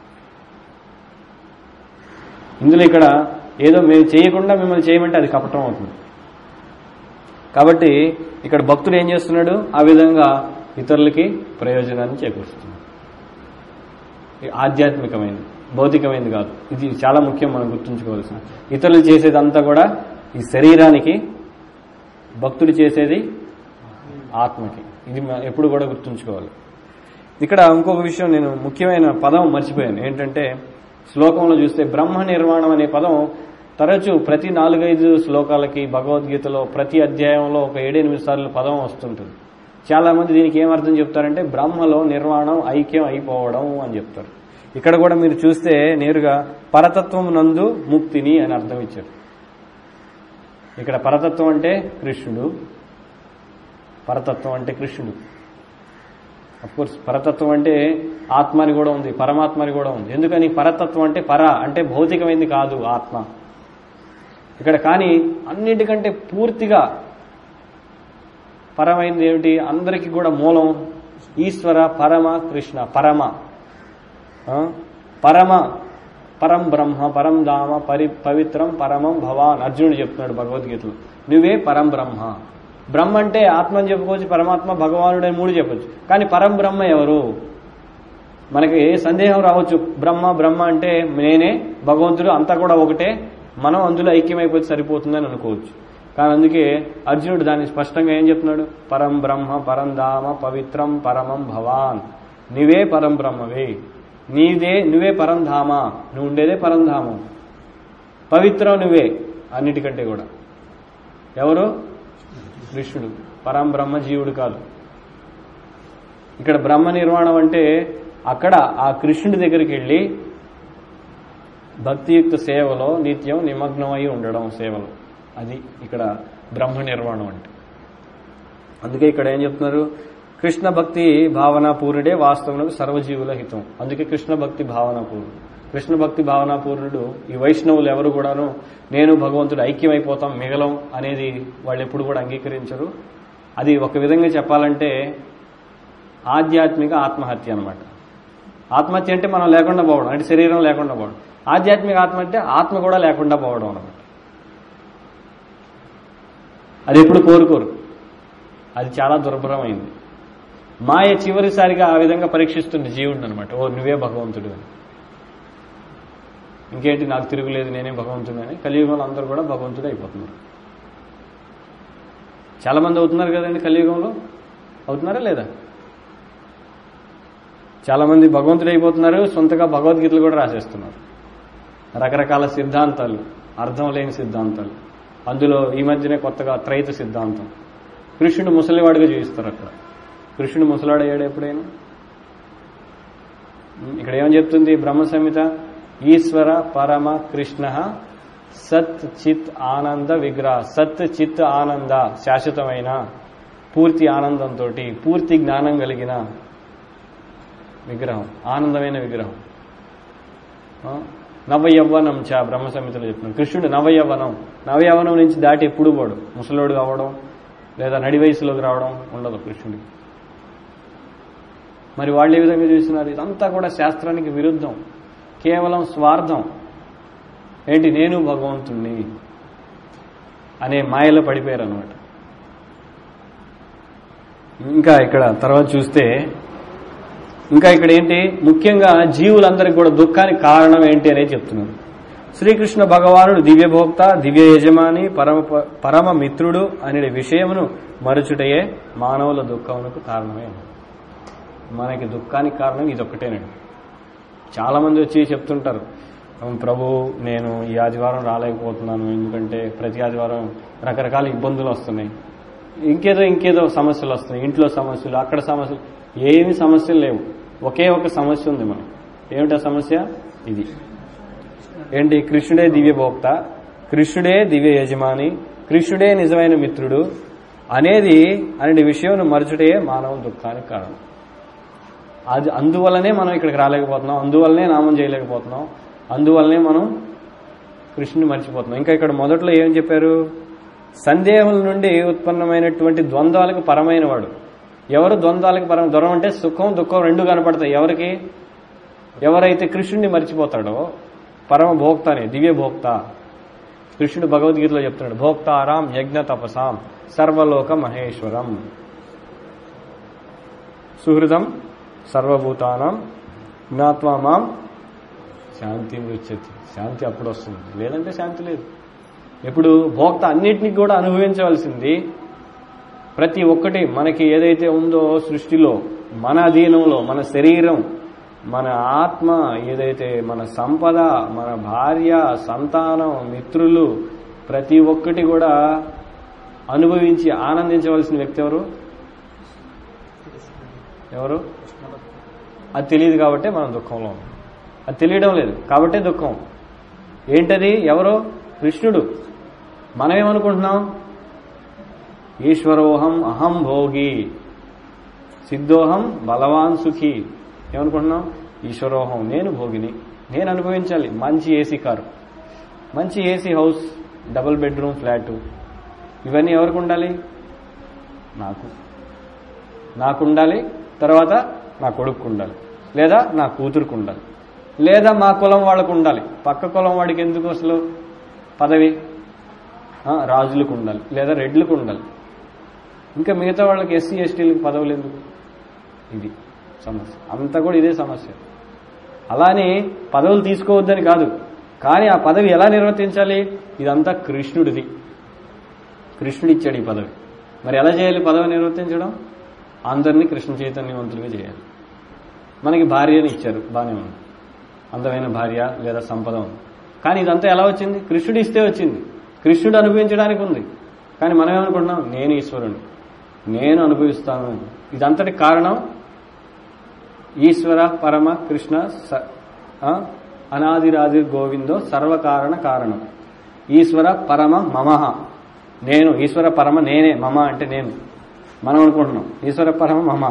ఇందులో ఇక్కడ ఏదో మేము చేయకుండా మిమ్మల్ని చేయమంటే అది కపటం అవుతుంది కాబట్టి ఇక్కడ భక్తుడు ఏం చేస్తున్నాడు ఆ విధంగా ఇతరులకి ప్రయోజనాన్ని చేకూరుస్తున్నాడు ఇది ఆధ్యాత్మికమైనది భౌతికమైనది కాదు ఇది చాలా ముఖ్యం మనం గుర్తుంచుకోవాల్సిన ఇతరులు చేసేదంతా కూడా ఈ శరీరానికి భక్తుడు చేసేది ఆత్మకి ఇది మ- ఎప్పుడు కూడా గుర్తుంచుకోవాలి ఇక్కడ ఇంకొక విషయం నేను ముఖ్యమైన పదం మర్చిపోయాను ఏంటంటే శ్లోకంలో చూస్తే బ్రహ్మ నిర్మాణం అనే పదం తరచూ ప్రతి నాలుగైదు శ్లోకాలకి భగవద్గీతలో ప్రతి అధ్యాయంలో ఒక ఏడెనిమిది సార్లు పదం వస్తుంటుంది చాలా మంది దీనికి ఏం అర్థం చెప్తారంటే బ్రహ్మలో నిర్మాణం ఐక్యం అయిపోవడం అని చెప్తారు ఇక్కడ కూడా మీరు చూస్తే నేరుగా పరతత్వం నందు ముక్తిని అని అర్థం ఇచ్చారు ఇక్కడ పరతత్వం అంటే కృష్ణుడు పరతత్వం అంటే కృష్ణుడు కోర్స్ పరతత్వం అంటే ఆత్మ అని కూడా ఉంది పరమాత్మ అని కూడా ఉంది ఎందుకని పరతత్వం అంటే పర అంటే భౌతికమైంది కాదు ఆత్మ ఇక్కడ కానీ అన్నిటికంటే పూర్తిగా పరమైంది ఏమిటి అందరికీ కూడా మూలం ఈశ్వర పరమ కృష్ణ పరమ ఆ? పరమ పరం బ్రహ్మ పరం ధామ పరి పవిత్రం పరమం భవాన్ అర్జునుడు చెప్తున్నాడు భగవద్గీతలో నువ్వే పరం బ్రహ్మ బ్రహ్మ అంటే ఆత్మ అని చెప్పుకోవచ్చు పరమాత్మ భగవానుడు అని మూడు చెప్పొచ్చు కానీ పరం బ్రహ్మ ఎవరు మనకి ఏ సందేహం రావచ్చు బ్రహ్మ బ్రహ్మ అంటే నేనే భగవంతుడు అంతా కూడా ఒకటే మనం అందులో ఐక్యమైపోతే సరిపోతుందని అనుకోవచ్చు కానీ అందుకే అర్జునుడు దాన్ని స్పష్టంగా ఏం చెప్తున్నాడు పరం బ్రహ్మ పరం ధామ పవిత్రం పరమం భవాన్ నీవే పరం బ్రహ్మవే నీదే నువ్వే పరం ధామ నువ్వు ఉండేదే పరం ధామం పవిత్రం నువ్వే అన్నిటికంటే కూడా ఎవరు కృష్ణుడు పరం బ్రహ్మ జీవుడు కాదు ఇక్కడ బ్రహ్మ నిర్మాణం అంటే అక్కడ ఆ కృష్ణుడి దగ్గరికి వెళ్ళి భక్తియుక్త సేవలో నిత్యం నిమగ్నమై ఉండడం సేవలో అది ఇక్కడ బ్రహ్మ నిర్మాణం అంటే అందుకే ఇక్కడ ఏం చెప్తున్నారు కృష్ణ భక్తి భావన పూర్ణుడే వాస్తవంలో సర్వజీవుల హితం అందుకే కృష్ణ భక్తి భావన పూర్ణుడు కృష్ణ భక్తి భావన పూర్ణుడు ఈ వైష్ణవులు ఎవరు కూడాను నేను భగవంతుడు ఐక్యమైపోతాం మిగలం అనేది వాళ్ళు ఎప్పుడు కూడా అంగీకరించరు అది ఒక విధంగా చెప్పాలంటే ఆధ్యాత్మిక ఆత్మహత్య అనమాట ఆత్మహత్య అంటే మనం లేకుండా పోవడం అంటే శరీరం లేకుండా పోవడం ఆధ్యాత్మిక ఆత్మహత్య ఆత్మ కూడా లేకుండా పోవడం అనమాట అది ఎప్పుడు కోరుకోరు అది చాలా దుర్భరమైంది మాయ చివరిసారిగా ఆ విధంగా పరీక్షిస్తుంది జీవుడిని అనమాట ఓ నువ్వే భగవంతుడు అని ఇంకేంటి నాకు తిరుగులేదు నేనే భగవంతుడు అని కలియుగంలో అందరూ కూడా భగవంతుడు అయిపోతున్నారు చాలా మంది అవుతున్నారు కదండి కలియుగంలో అవుతున్నారా లేదా చాలా మంది భగవంతుడు అయిపోతున్నారు సొంతగా భగవద్గీతలు కూడా రాసేస్తున్నారు రకరకాల సిద్ధాంతాలు అర్థం లేని సిద్ధాంతాలు అందులో ఈ మధ్యనే కొత్తగా త్రైత సిద్ధాంతం కృష్ణుడు ముసలివాడిగా చూపిస్తారు అక్కడ కృష్ణుడు ముసలాడు అయ్యాడు ఎప్పుడైనా ఇక్కడ ఏమని చెప్తుంది బ్రహ్మ సంహిత ఈశ్వర పరమ కృష్ణ సత్ చిత్ ఆనంద విగ్రహ సత్ చిత్ ఆనంద శాశ్వతమైన పూర్తి ఆనందంతో పూర్తి జ్ఞానం కలిగిన విగ్రహం ఆనందమైన విగ్రహం ఆ? నవయవ్వనం చ బ్రహ్మ సంహితలో చెప్తున్నాను కృష్ణుడు నవయవ్వనం నవయవ్వనం నుంచి దాటి ఎప్పుడు పోడు ముసలోడు కావడం లేదా నడి వయసులోకి రావడం ఉండదు కృష్ణుడికి మరి వాళ్ళు ఏ విధంగా చూస్తున్నారు ఇదంతా కూడా శాస్త్రానికి విరుద్ధం కేవలం స్వార్థం ఏంటి నేను భగవంతుణ్ణి అనే మాయలో పడిపోయారు అనమాట ఇంకా ఇక్కడ తర్వాత చూస్తే ఇంకా ఇక్కడ ఏంటి ముఖ్యంగా జీవులందరికీ కూడా దుఃఖానికి కారణం ఏంటి అనేది చెప్తున్నారు శ్రీకృష్ణ భగవానుడు దివ్యభోక్త దివ్య యజమాని పరమ పరమ మిత్రుడు అనే విషయమును మరుచుటయే మానవుల దుఃఖమునకు కారణమే మనకి దుఃఖానికి కారణం ఇదొక్కటేనండి చాలా మంది వచ్చి చెప్తుంటారు "అవును ప్రభు నేను ఈ ఆదివారం రాలేకపోతున్నాను ఎందుకంటే ప్రతి ఆదివారం రకరకాల ఇబ్బందులు వస్తున్నాయి ఇంకేదో ఇంకేదో సమస్యలు వస్తున్నాయి ఇంట్లో సమస్యలు అక్కడ సమస్యలు ఏమి సమస్యలు లేవు ఒకే ఒక సమస్య ఉంది మనం ఏమిటా సమస్య ఇది ఏంటి కృష్ణుడే దివ్య భోక్త కృష్ణుడే దివ్య యజమాని కృష్ణుడే నిజమైన మిత్రుడు అనేది అనే విషయం మరచుటే మానవ దుఃఖానికి కారణం అది అందువల్లనే మనం ఇక్కడికి రాలేకపోతున్నాం అందువల్లనే నామం చేయలేకపోతున్నాం అందువల్లనే మనం కృష్ణుని మర్చిపోతున్నాం ఇంకా ఇక్కడ మొదట్లో ఏం చెప్పారు సందేహముల నుండి ఉత్పన్నమైనటువంటి ద్వంద్వాలకు పరమైన వాడు ఎవరు ద్వంద్వాలకు పరం దూరం అంటే సుఖం దుఃఖం రెండు కనపడతాయి ఎవరికి ఎవరైతే కృష్ణుడిని మర్చిపోతాడో పరమ భోక్త అనే దివ్య భోక్త కృష్ణుడు భగవద్గీతలో చెప్తున్నాడు భోక్తారాం యజ్ఞ తపసాం సర్వలోక మహేశ్వరం సుహృదం సర్వభూతానం జ్ఞాత్వా మాం శాంతి మృత్యతి శాంతి అప్పుడు వస్తుంది లేదంటే శాంతి లేదు ఇప్పుడు భోక్త అన్నిటినీ కూడా అనుభవించవలసింది ప్రతి ఒక్కటి మనకి ఏదైతే ఉందో సృష్టిలో మన అధీనంలో మన శరీరం మన ఆత్మ ఏదైతే మన సంపద మన భార్య సంతానం మిత్రులు ప్రతి ఒక్కటి కూడా అనుభవించి ఆనందించవలసిన వ్యక్తి ఎవరు ఎవరు అది తెలియదు కాబట్టే మనం దుఃఖంలో ఉన్నాం అది తెలియడం లేదు కాబట్టే దుఃఖం ఏంటది ఎవరు కృష్ణుడు మనం ఏమనుకుంటున్నాం ఈశ్వరోహం అహం భోగి సిద్ధోహం బలవాన్ సుఖి ఏమనుకుంటున్నాం ఈశ్వరోహం నేను భోగిని నేను అనుభవించాలి మంచి ఏసీ కారు మంచి AC house double bedroom flat ఇవన్నీ ఎవరికి ఉండాలి నాకు నాకు ఉండాలి తర్వాత నా కొడుకు ఉండాలి లేదా నా కూతురుకు ఉండాలి లేదా మా కులం వాళ్ళకు ఉండాలి పక్క కులం వాడికి ఎందుకు అసలు పదవి ఆ, రాజులకు ఉండాలి లేదా రెడ్లకు ఉండాలి ఇంకా మిగతా వాళ్ళకి ఎస్సీ ఎస్టీలకు పదవులు ఎందుకు ఇది సమస్య అంతా కూడా ఇదే సమస్య అలానే పదవులు తీసుకోవద్దని కాదు కానీ ఆ పదవి ఎలా నిర్వర్తించాలి ఇదంతా కృష్ణుడిది కృష్ణుడు ఇచ్చాడు ఈ పదవి మరి ఎలా చేయాలి పదవి నిర్వర్తించడం అందరినీ కృష్ణ చైతన్యవంతులుగా చేయాలి మనకి భార్యని ఇచ్చారు బాగానే ఉంది అందమైన భార్య లేదా సంపద ఉంది కానీ ఇదంతా ఎలా వచ్చింది కృష్ణుడు ఇస్తే వచ్చింది కృష్ణుడు అనుభవించడానికి ఉంది కానీ మనం ఏమనుకుంటున్నాం నేను ఈశ్వరుడు నేను అనుభవిస్తాను ఇదంతటి కారణం ఈశ్వర పరమ కృష్ణ స- ఆ? అనాదిరాది గోవిందో సర్వకారణ కారణం ఈశ్వర పరమ మమహ నేను ఈశ్వర పరమ నేనే మమ అంటే నేను మనం అనుకుంటున్నాం ఈశ్వర పరమ మమ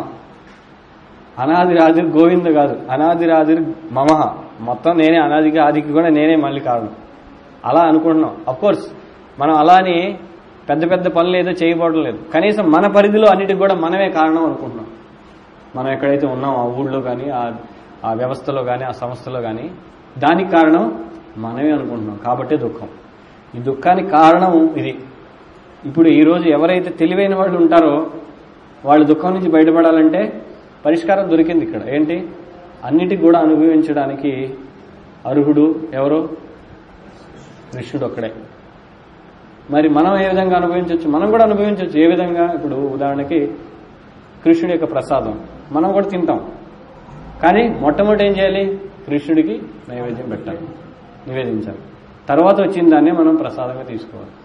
అనాదిరాదిర్ గోవింద కాదు అనాదిరాదిర్ మమహ మొత్తం నేనే అనాదికి ఆదికి కూడా నేనే మళ్ళీ కారణం అలా అనుకుంటున్నాం కోర్స్ మనం అలాని పెద్ద పెద్ద పనులు ఏదో చేయబడడం లేదు కనీసం మన పరిధిలో అన్నిటికి కూడా మనమే కారణం అనుకుంటున్నాం మనం ఎక్కడైతే ఉన్నాం ఆ ఊళ్ళో కానీ ఆ ఆ వ్యవస్థలో కానీ ఆ సంస్థలో కానీ దానికి కారణం మనమే అనుకుంటున్నాం కాబట్టే దుఃఖం ఈ దుఃఖానికి కారణం ఇది ఇప్పుడు ఈరోజు ఎవరైతే తెలివైన వాళ్ళు ఉంటారో వాళ్ళు దుఃఖం నుంచి బయటపడాలంటే పరిష్కారం దొరికింది ఇక్కడ ఏంటి అన్నిటికి కూడా అనుభవించడానికి అర్హుడు ఎవరు కృష్ణుడు ఒక్కడే మరి మనం ఏ విధంగా అనుభవించవచ్చు మనం కూడా అనుభవించవచ్చు ఏ విధంగా ఇప్పుడు ఉదాహరణకి కృష్ణుడి యొక్క ప్రసాదం మనం కూడా తింటాం కానీ మొట్టమొదటి ఏం చేయాలి కృష్ణుడికి నైవేద్యం పెట్టాలి నివేదించాలి తర్వాత వచ్చిన దాన్ని మనం ప్రసాదంగా తీసుకోవాలి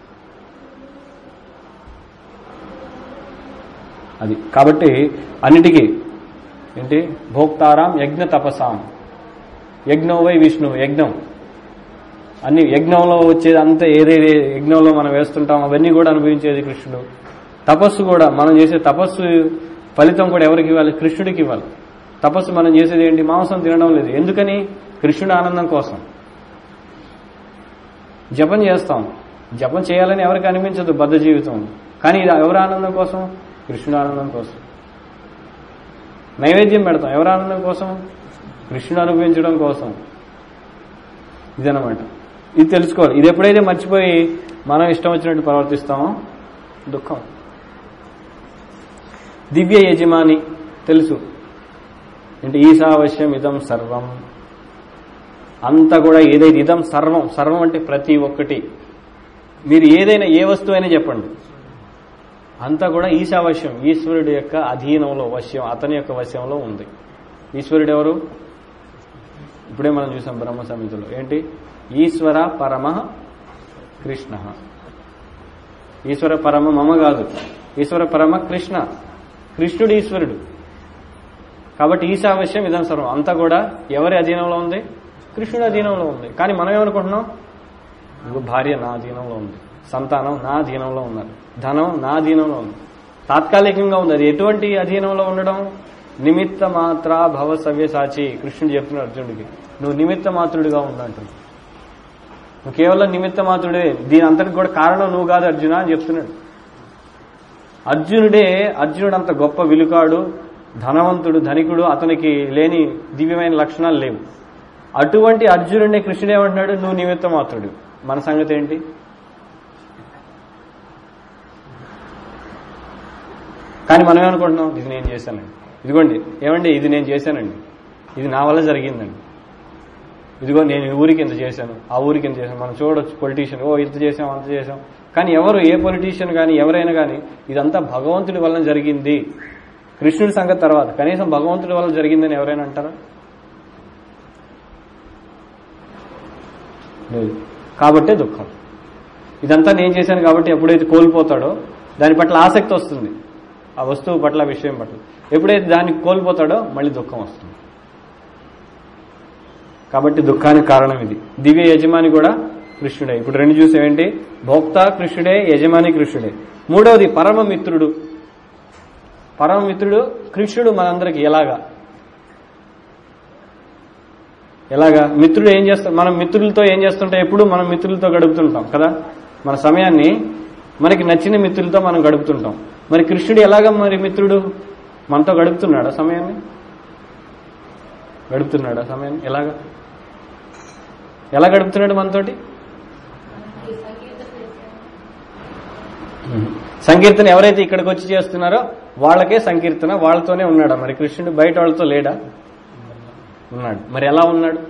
అది కాబట్టి అన్నిటికీ ఏంటి భోక్తారాం యజ్ఞ తపసాం యజ్ఞం వై విష్ణు యజ్ఞం అన్ని యజ్ఞంలో వచ్చేది అంతా ఏదేది యజ్ఞంలో మనం వేస్తుంటాం అవన్నీ కూడా అనుభవించేది కృష్ణుడు తపస్సు కూడా మనం చేసే తపస్సు ఫలితం కూడా ఎవరికి ఇవ్వాలి కృష్ణుడికి ఇవ్వాలి తపస్సు మనం చేసేది ఏంటి మాంసం తినడం లేదు ఎందుకని కృష్ణుడి ఆనందం కోసం జపం చేస్తాం జపం చేయాలని ఎవరికి అనిపించదు బద్ధ జీవితం కానీ ఇది ఎవరి ఆనందం కోసం కృష్ణుడి ఆనందం కోసం నైవేద్యం పెడతాం ఎవరి ఆనందం కోసం కృష్ణుడు అనుభవించడం కోసం ఇదనమాట ఇది తెలుసుకోవాలి ఇది ఎప్పుడైతే మర్చిపోయి మనం ఇష్టం వచ్చినట్టు ప్రవర్తిస్తామో దుఃఖం దివ్య యజమాని తెలుసు అంటే ఈశావశ్యం ఇదం సర్వం అంతా కూడా ఏదైతే ఇదం సర్వం సర్వం అంటే ప్రతి ఒక్కటి మీరు ఏదైనా ఏ వస్తువు అయినా చెప్పండి అంతా కూడా ఈశావశ్యం ఈశ్వరుడి యొక్క అధీనంలో వశ్యం అతని యొక్క వశ్యంలో ఉంది ఈశ్వరుడు ఎవరు ఇప్పుడే మనం చూసాం బ్రహ్మ సమితిలో ఏంటి ఈశ్వర పరమ కృష్ణ ఈశ్వర పరమ మమ కాదు ఈశ్వర పరమ కృష్ణ కృష్ణుడు ఈశ్వరుడు కాబట్టి ఈశావశ్యం ఇదం సర్వం అంతా కూడా ఎవరి అధీనంలో ఉంది కృష్ణుడి అధీనంలో ఉంది కానీ మనం ఏమనుకుంటున్నాం ఇదిగో భార్య నా అధీనంలో ఉంది సంతానం నా అధీనంలో ఉన్నారు ధనం నా అధీనంలో ఉంది తాత్కాలికంగా ఉంది అది ఎటువంటి అధీనంలో ఉండడం నిమిత్త మాత్ర భవ సవ్యసాచి కృష్ణుడు చెప్తున్నాడు అర్జునుడికి నువ్వు నిమిత్త మాత్రుడిగా ఉందంటున్నావు నువ్వు కేవలం నిమిత్త మాత్రుడే దీని అంతటికి కూడా కారణం నువ్వు కాదు అర్జున అని చెప్తున్నాడు అర్జునుడే అర్జునుడు అంత గొప్ప విలుకాడు ధనవంతుడు ధనికుడు అతనికి లేని దివ్యమైన లక్షణాలు లేవు అటువంటి అర్జునుడిని కృష్ణుడు ఏమంటున్నాడు నువ్వు నిమిత్త మాత్రుడు మన సంగతి ఏంటి కానీ మనం ఏమనుకుంటున్నాం ఇది నేను చేశానండి ఇదిగోండి ఏమండి ఇది నేను చేశానండి ఇది నా వల్ల జరిగిందండి ఇదిగో నేను ఈ ఊరికి ఇంత చేశాను ఆ ఊరికి ఇంత చేశాను మనం చూడొచ్చు పొలిటీషియన్ ఓ ఇంత చేసాం అంత చేసాం కానీ ఎవరు ఏ పొలిటీషియన్ కానీ ఎవరైనా కానీ ఇదంతా భగవంతుడి వలన జరిగింది కృష్ణుడి సంగతి తర్వాత కనీసం భగవంతుడి వల్ల జరిగిందని ఎవరైనా అంటారా లేదు కాబట్టే దుఃఖం ఇదంతా నేను చేశాను కాబట్టి ఎప్పుడైతే కోల్పోతాడో దాని పట్ల ఆసక్తి వస్తుంది ఆ వస్తువు పట్ల ఆ విషయం పట్ల ఎప్పుడైతే దాన్ని కోల్పోతాడో మళ్ళీ దుఃఖం వస్తుంది కాబట్టి దుఃఖానికి కారణం ఇది దివ్య యజమాని కూడా కృష్ణుడే ఇప్పుడు రెండు చూసేవేంటి భోక్త కృష్ణుడే యజమాని కృష్ణుడే మూడవది పరమ మిత్రుడు పరమ మిత్రుడు కృష్ణుడు మనందరికి ఎలాగా ఎలాగా మిత్రుడు ఏం చేస్తాం మనం మిత్రులతో ఏం చేస్తుంటాం ఎప్పుడు మనం మిత్రులతో గడుపుతుంటాం కదా మన సమయాన్ని మనకి నచ్చిన మిత్రులతో మనం గడుపుతుంటాం మరి కృష్ణుడు ఎలాగా మరి మిత్రుడు మనతో గడుపుతున్నాడా సమయాన్ని గడుపుతున్నాడా సమయాన్ని ఎలాగా ఎలా గడుపుతున్నాడు మనతోటి సంకీర్తన ఎవరైతే ఇక్కడికి వచ్చి చేస్తున్నారో వాళ్ళకే సంకీర్తన వాళ్ళతోనే ఉన్నాడా మరి కృష్ణుడు బయట వాళ్ళతో లేడా ఉన్నాడు మరి ఎలా ఉన్నాడు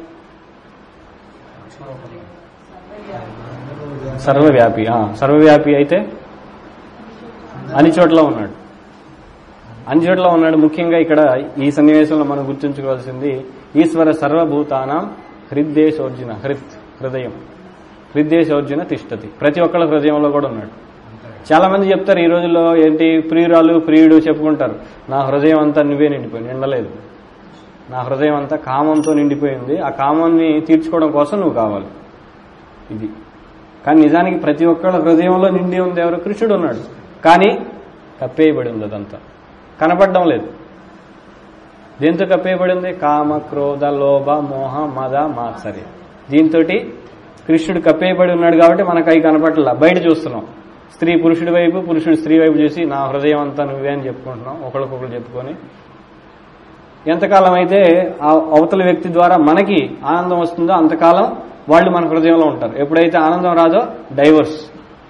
సర్వవ్యాపి ఆ, సర్వవ్యాపి అయితే అన్ని చోట్ల ఉన్నాడు అన్ని చోట్ల ఉన్నాడు ముఖ్యంగా ఇక్కడ ఈ సన్నివేశంలో మనం గుర్తుంచుకోవాల్సింది ఈశ్వర సర్వభూతానం హృద్దేశోర్జున హృత్ హృదయం హృద్దేశోర్జున తిష్టతి ప్రతి ఒక్కళ్ళ హృదయంలో కూడా ఉన్నాడు చాలా మంది చెప్తారు ఈ రోజుల్లో ఏంటి ప్రియురాలు ప్రియుడు చెప్పుకుంటారు నా హృదయం అంతా నువ్వే నిండిపోయి నిండలేదు నా హృదయం అంతా కామంతో నిండిపోయింది ఆ కామాన్ని తీర్చుకోవడం కోసం నువ్వు కావాలి ఇది కానీ నిజానికి ప్రతి ఒక్కళ్ళ హృదయంలో నిండి ఉంది ఎవరు కృష్ణుడు ఉన్నాడు కానీ కప్పేయబడి ఉంది అదంతా కనపడడం లేదు దేంతో కప్పేయబడి ఉంది కామ క్రోధ లోభ మోహ మద మాత్సర్య దీంతో కృష్ణుడు కప్పేయబడి ఉన్నాడు కాబట్టి మనకు అవి కనపడలా బయట చూస్తున్నాం స్త్రీ పురుషుడి వైపు పురుషుడు స్త్రీ వైపు చూసి నా హృదయం అంతా నువ్వే అని చెప్పుకుంటున్నాం ఒకరికొకరు చెప్పుకొని ఎంతకాలం అయితే ఆ అవతల వ్యక్తి ద్వారా మనకి ఆనందం వస్తుందో అంతకాలం వాళ్ళు మన హృదయంలో ఉంటారు ఎప్పుడైతే ఆనందం రాదో డైవర్స్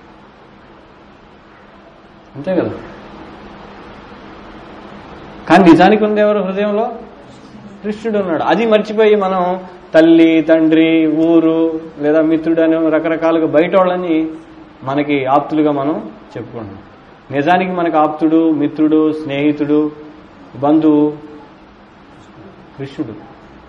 అంతే కదా కానీ నిజానికి ఉంది ఎవరు హృదయంలో కృష్ణుడు ఉన్నాడు అది మర్చిపోయి మనం తల్లి తండ్రి ఊరు లేదా మిత్రుడు అని రకరకాలుగా బయట వాళ్ళని మనకి ఆప్తులుగా మనం చెప్పుకుంటున్నాం నిజానికి మనకు ఆప్తుడు మిత్రుడు స్నేహితుడు బంధువు కృష్ణుడు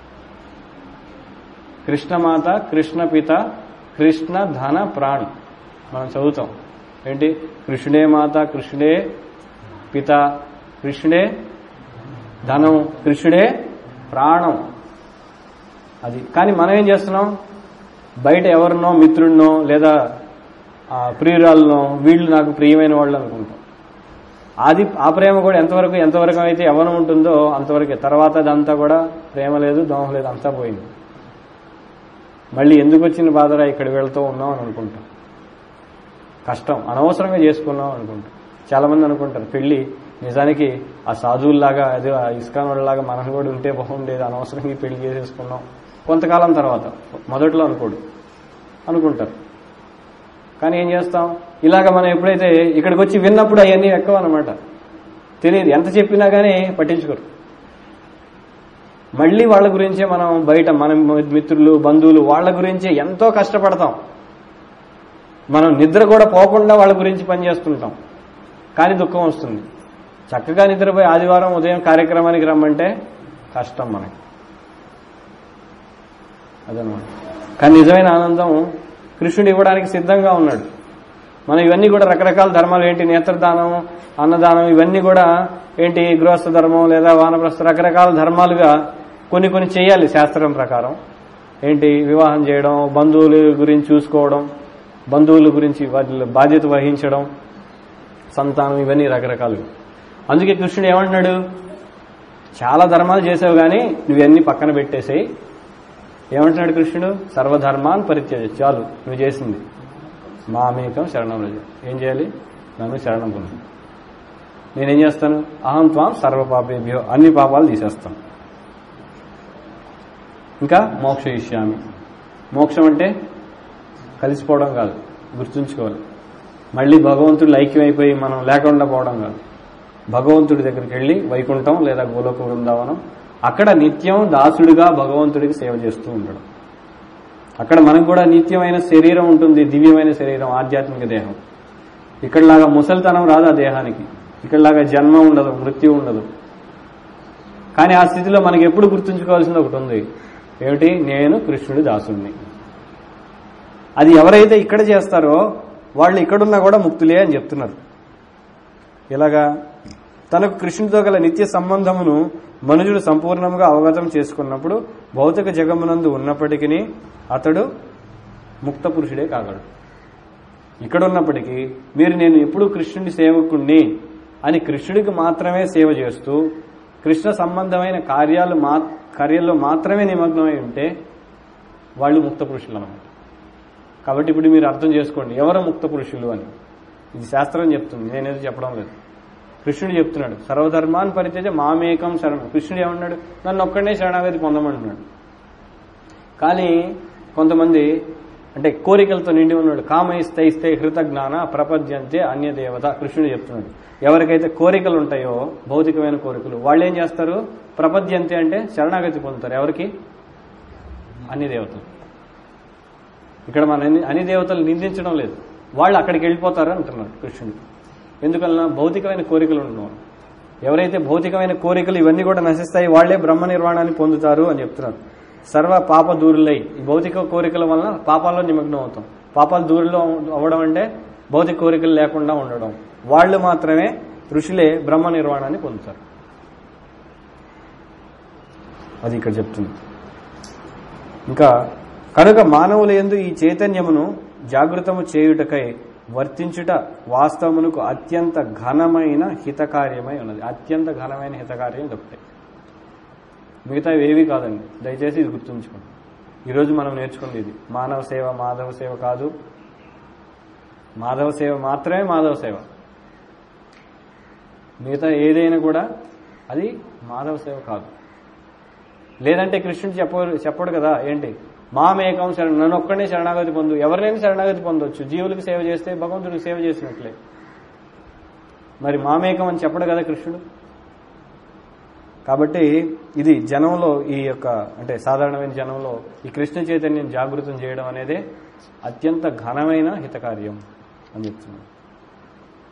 కృష్ణమాత కృష్ణపిత కృష్ణ ధన ప్రాణ్ మనం చదువుతాం ఏంటి కృష్ణుడే మాత కృష్ణుడే పిత కృష్ణుడే ధనం కృష్ణుడే ప్రాణం అది కానీ మనం ఏం చేస్తున్నాం బయట ఎవరినో మిత్రుడినో లేదా ఆ, ప్రియురాలనో వీళ్ళు నాకు ప్రియమైన వాళ్ళు అనుకుంటాం అది ఆ ప్రేమ కూడా ఎంతవరకు ఎంతవరకు అయితే ఎవరు ఉంటుందో అంతవరకే తర్వాత అదంతా కూడా ప్రేమ లేదు దోమ లేదు అంతా పోయింది మళ్ళీ ఎందుకు వచ్చిన బాధరా ఇక్కడ వీళ్ళతో ఉన్నాం అని అనుకుంటాం కష్టం అనవసరంగా చేసుకున్నాం అనుకుంటాం చాలా మంది అనుకుంటారు పెళ్లి నిజానికి ఆ సాధువుల్లాగా అదే ఆ ఇస్కాన్ వాళ్ళలాగా మనం కూడా ఉంటే బాగుండేది అనవసరంగా ఈ పెళ్లి చేసేసుకున్నాం కొంతకాలం తర్వాత మొదట్లో అనుకోడు అనుకుంటారు కానీ ఏం చేస్తాం ఇలాగ మనం ఎప్పుడైతే ఇక్కడికి వచ్చి విన్నప్పుడు అవన్నీ ఎక్కువ అనమాట తెలియదు ఎంత చెప్పినా కానీ పట్టించుకోరు మళ్ళీ వాళ్ళ గురించే మనం బయట మన మిత్రులు బంధువులు వాళ్ళ గురించే ఎంతో కష్టపడతాం మనం నిద్ర కూడా పోకుండా వాళ్ళ గురించి పనిచేస్తుంటాం కానీ దుఃఖం వస్తుంది చక్కగా నిద్రపోయి ఆదివారం ఉదయం కార్యక్రమానికి రమ్మంటే కష్టం మనకి అదనమాట కానీ నిజమైన ఆనందం కృష్ణుడు ఇవ్వడానికి సిద్ధంగా ఉన్నాడు మనం ఇవన్నీ కూడా రకరకాల ధర్మాలు ఏంటి నేత్రదానం అన్నదానం ఇవన్నీ కూడా ఏంటి గృహస్థ ధర్మం లేదా వానప్రస్థ రకరకాల ధర్మాలుగా కొన్ని కొన్ని చేయాలి శాస్త్రం ప్రకారం ఏంటి వివాహం చేయడం బంధువుల గురించి చూసుకోవడం బంధువుల గురించి వాటి బాధ్యత వహించడం సంతానం ఇవన్నీ రకరకాలు అందుకే కృష్ణుడు ఏమంటున్నాడు చాలా ధర్మాలు చేసావు కానీ నువ్వన్నీ పక్కన పెట్టేసేయి ఏమంటున్నాడు కృష్ణుడు సర్వధర్మాన్ పరిత్యజ చాలు నువ్వు చేసింది మామేకం శరణం రజ ఏం చేయాలి నన్ను శరణం పొందు నేనేం చేస్తాను అహం త్వాం సర్వపాపేభ్యో అన్ని పాపాలు తీసేస్తాను ఇంకా మోక్ష ఇష్యామి మోక్షం అంటే కలిసిపోవడం కాదు గుర్తుంచుకోవాలి మళ్ళీ భగవంతుడు ఐక్యమైపోయి మనం లేకుండా పోవడం కాదు భగవంతుడి దగ్గరికి వెళ్ళి వైకుంఠం లేదా గోలోక బృందావనం అక్కడ నిత్యం దాసుడిగా భగవంతుడికి సేవ చేస్తూ ఉండడం అక్కడ మనకు కూడా నిత్యమైన శరీరం ఉంటుంది దివ్యమైన శరీరం ఆధ్యాత్మిక దేహం ఇక్కడలాగా ముసలితనం రాదు ఆ దేహానికి ఇక్కడలాగా జన్మ ఉండదు మృత్యు ఉండదు కానీ ఆ స్థితిలో మనకి ఎప్పుడు గుర్తుంచుకోవాల్సింది ఒకటి ఉంది ఏమిటి నేను కృష్ణుడి దాసుడిని అది ఎవరైతే ఇక్కడ చేస్తారో వాళ్ళు ఇక్కడున్నా కూడా ముక్తులే అని చెప్తున్నారు ఇలాగా తనకు కృష్ణుడితో గల నిత్య సంబంధమును మనుషుడు సంపూర్ణంగా అవగతం చేసుకున్నప్పుడు భౌతిక జగమునందు ఉన్నప్పటికీ అతడు ముక్త పురుషుడే కాగలడు ఇక్కడ ఉన్నప్పటికీ మీరు నేను ఎప్పుడు కృష్ణుడి సేవకుణ్ణి అని కృష్ణుడికి మాత్రమే సేవ చేస్తూ కృష్ణ సంబంధమైన కార్యాలు మా కార్యాల్లో మాత్రమే నిమగ్నమై ఉంటే వాళ్ళు ముక్త పురుషులు అన్నమాట కాబట్టి ఇప్పుడు మీరు అర్థం చేసుకోండి ఎవరు ముక్త పురుషులు అని ఇది శాస్త్రం చెప్తుంది నేనేది చెప్పడం లేదు కృష్ణుడు చెప్తున్నాడు సర్వధర్మాన్ని పరిత్యజ మామేకం శరణం కృష్ణుడు ఏమన్నాడు నన్ను ఒక్కడనే శరణాగతి పొందమంటున్నాడు కానీ కొంతమంది అంటే కోరికలతో నిండి ఉన్నాడు కామైస్తైస్తే హృతజ్ఞాన ప్రపద్యంతే అన్య దేవత కృష్ణుడు చెప్తున్నాడు ఎవరికైతే కోరికలు ఉంటాయో భౌతికమైన కోరికలు వాళ్ళు ఏం చేస్తారు ప్రపద్యంతే అంటే శరణాగతి పొందుతారు ఎవరికి అన్ని దేవతలు ఇక్కడ మన అన్ని- అన్ని దేవతలు నిందించడం లేదు వాళ్ళు అక్కడికి వెళ్ళిపోతారు అంటున్నాడు కృష్ణుడు ఎందుకన్నా భౌతికమైన కోరికలు ఉన్నవారు ఎవరైతే భౌతికమైన కోరికలు ఇవన్నీ కూడా నశిస్తాయి వాళ్లే బ్రహ్మ నిర్వాణాన్ని పొందుతారు అని చెప్తున్నారు సర్వ పాప దూరులై ఈ భౌతిక కోరికల వలన పాపాల్లో నిమగ్నం అవుతాం పాపాలు దూరంలో అవ్వడం అంటే భౌతిక కోరికలు లేకుండా ఉండడం వాళ్ళు మాత్రమే ఋషులే బ్రహ్మ నిర్వాణాన్ని పొందుతారు అది ఇక్కడ చెప్తుంది ఇంకా కనుక మానవుల యందు ఈ చైతన్యమును జాగృతము చేయుటకై వర్తించుట వాస్తవమునకు అత్యంత ఘనమైన హితకార్యమై ఉన్నది అత్యంత ఘనమైన హితకార్యం ఇది ఒకటే మిగతా ఏవి కాదండి దయచేసి ఇది గుర్తుంచుకోండి ఈరోజు మనం నేర్చుకుంది ఇది మానవ సేవ మాధవ సేవ కాదు మాధవ సేవ మాత్రమే మాధవ సేవ మిగతా ఏదైనా కూడా అది మాధవ సేవ కాదు లేదంటే కృష్ణుడు చెప్పరు చెప్పడు కదా ఏంటి మామేకం శరణ నన్ను ఒక్కడే శరణాగతి పొందు ఎవరినైనా శరణాగతి పొందొచ్చు జీవులకు సేవ చేస్తే భగవంతుడికి సేవ చేసినట్లే మరి మామేకం అని చెప్పడు కదా కృష్ణుడు కాబట్టి ఇది జనంలో ఈ యొక్క అంటే సాధారణమైన జనంలో ఈ కృష్ణ చైతన్యం జాగృతం చేయడం అనేది అత్యంత ఘనమైన హితకార్యం అని చెప్తున్నాడు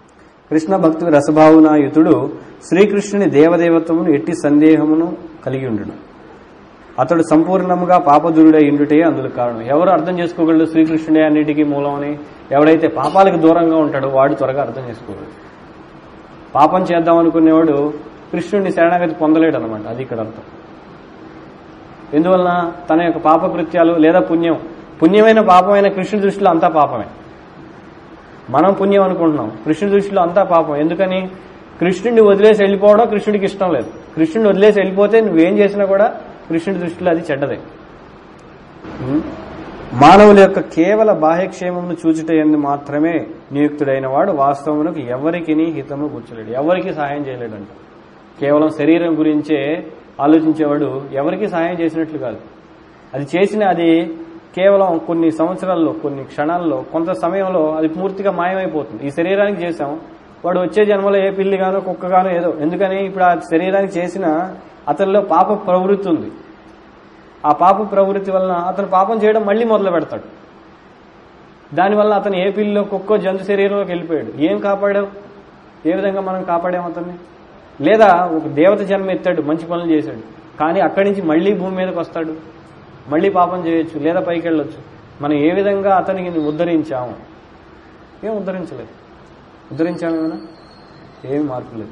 కృష్ణ భక్తి రసభావనాయుతుడు శ్రీకృష్ణుని దేవదేవత్వమును ఎట్టి సందేహమును కలిగి ఉండును అతడు సంపూర్ణముగా పాపదురుడై ఇండుటే అందులో కారణం ఎవరు అర్థం చేసుకోగలడు శ్రీకృష్ణుడే అన్నిటికీ మూలమని ఎవడైతే పాపాలకు దూరంగా ఉంటాడో వాడు త్వరగా అర్థం చేసుకోగలడు పాపం చేద్దాం అనుకునేవాడు కృష్ణుడిని శరణాగతి పొందలేడు అనమాట అది ఇక్కడ అర్థం ఎందువలన తన యొక్క పాప కృత్యాలు లేదా పుణ్యం పుణ్యమైన పాపమైన కృష్ణుడి దృష్టిలో అంతా పాపమే మనం పుణ్యం అనుకుంటున్నాం కృష్ణుడి దృష్టిలో అంతా పాపం ఎందుకని కృష్ణుడిని వదిలేసి వెళ్ళిపోవడం కృష్ణుడికి ఇష్టం లేదు కృష్ణుడిని వదిలేసి వెళ్ళిపోతే నువ్వేం చేసినా కూడా కృష్ణుడి దృష్టిలో అది చెడ్డదే ఉం? మానవుల యొక్క కేవల బాహ్యక్షేమమును చూచుట ఎందు మాత్రమే నియుక్తుడైన వాడు వాస్తవమునకు ఎవరికి హితము కూర్చోలేడు ఎవరికి సహాయం చేయలేడంట కేవలం శరీరం గురించే ఆలోచించేవాడు ఎవరికి సహాయం చేసినట్లు కాదు అది చేసిన అది కేవలం కొన్ని సంవత్సరాల్లో కొన్ని క్షణాల్లో కొంత సమయంలో అది పూర్తిగా మాయమైపోతుంది ఈ శరీరానికి చేశాం వాడు వచ్చే జన్మలో ఏ పిల్లిగానో కుక్కగానో ఏదో ఎందుకని ఇప్పుడు ఆ శరీరానికి చేసిన అతనిలో పాప ప్రవృత్తి ఉంది ఆ పాప ప్రవృత్తి వలన అతను పాపం చేయడం మళ్ళీ మొదలు పెడతాడు దానివల్ల అతను ఏ పిల్లిలో కుక్కో జంతు శరీరంలోకి వెళ్ళిపోయాడు ఏం కాపాడావు ఏ విధంగా మనం కాపాడాం అతన్ని లేదా ఒక దేవత జన్మ ఎత్తాడు మంచి పనులు చేశాడు కానీ అక్కడి నుంచి మళ్ళీ భూమి మీదకి వస్తాడు మళ్ళీ పాపం చేయొచ్చు లేదా పైకి వెళ్ళొచ్చు మనం ఏ విధంగా అతనికి ఉద్ధరించాము ఏం ఉద్ధరించలేదు ఉద్ధరించామేమైనా ఏమి మార్పు లేదు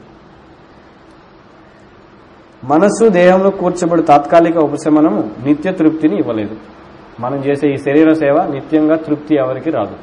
మనస్సు దేహంలో కూర్చబడి తాత్కాలిక ఉపశమనము నిత్య తృప్తిని ఇవ్వలేదు మనం చేసే ఈ శరీర సేవ నిత్యంగా తృప్తి ఎవరికి రాదు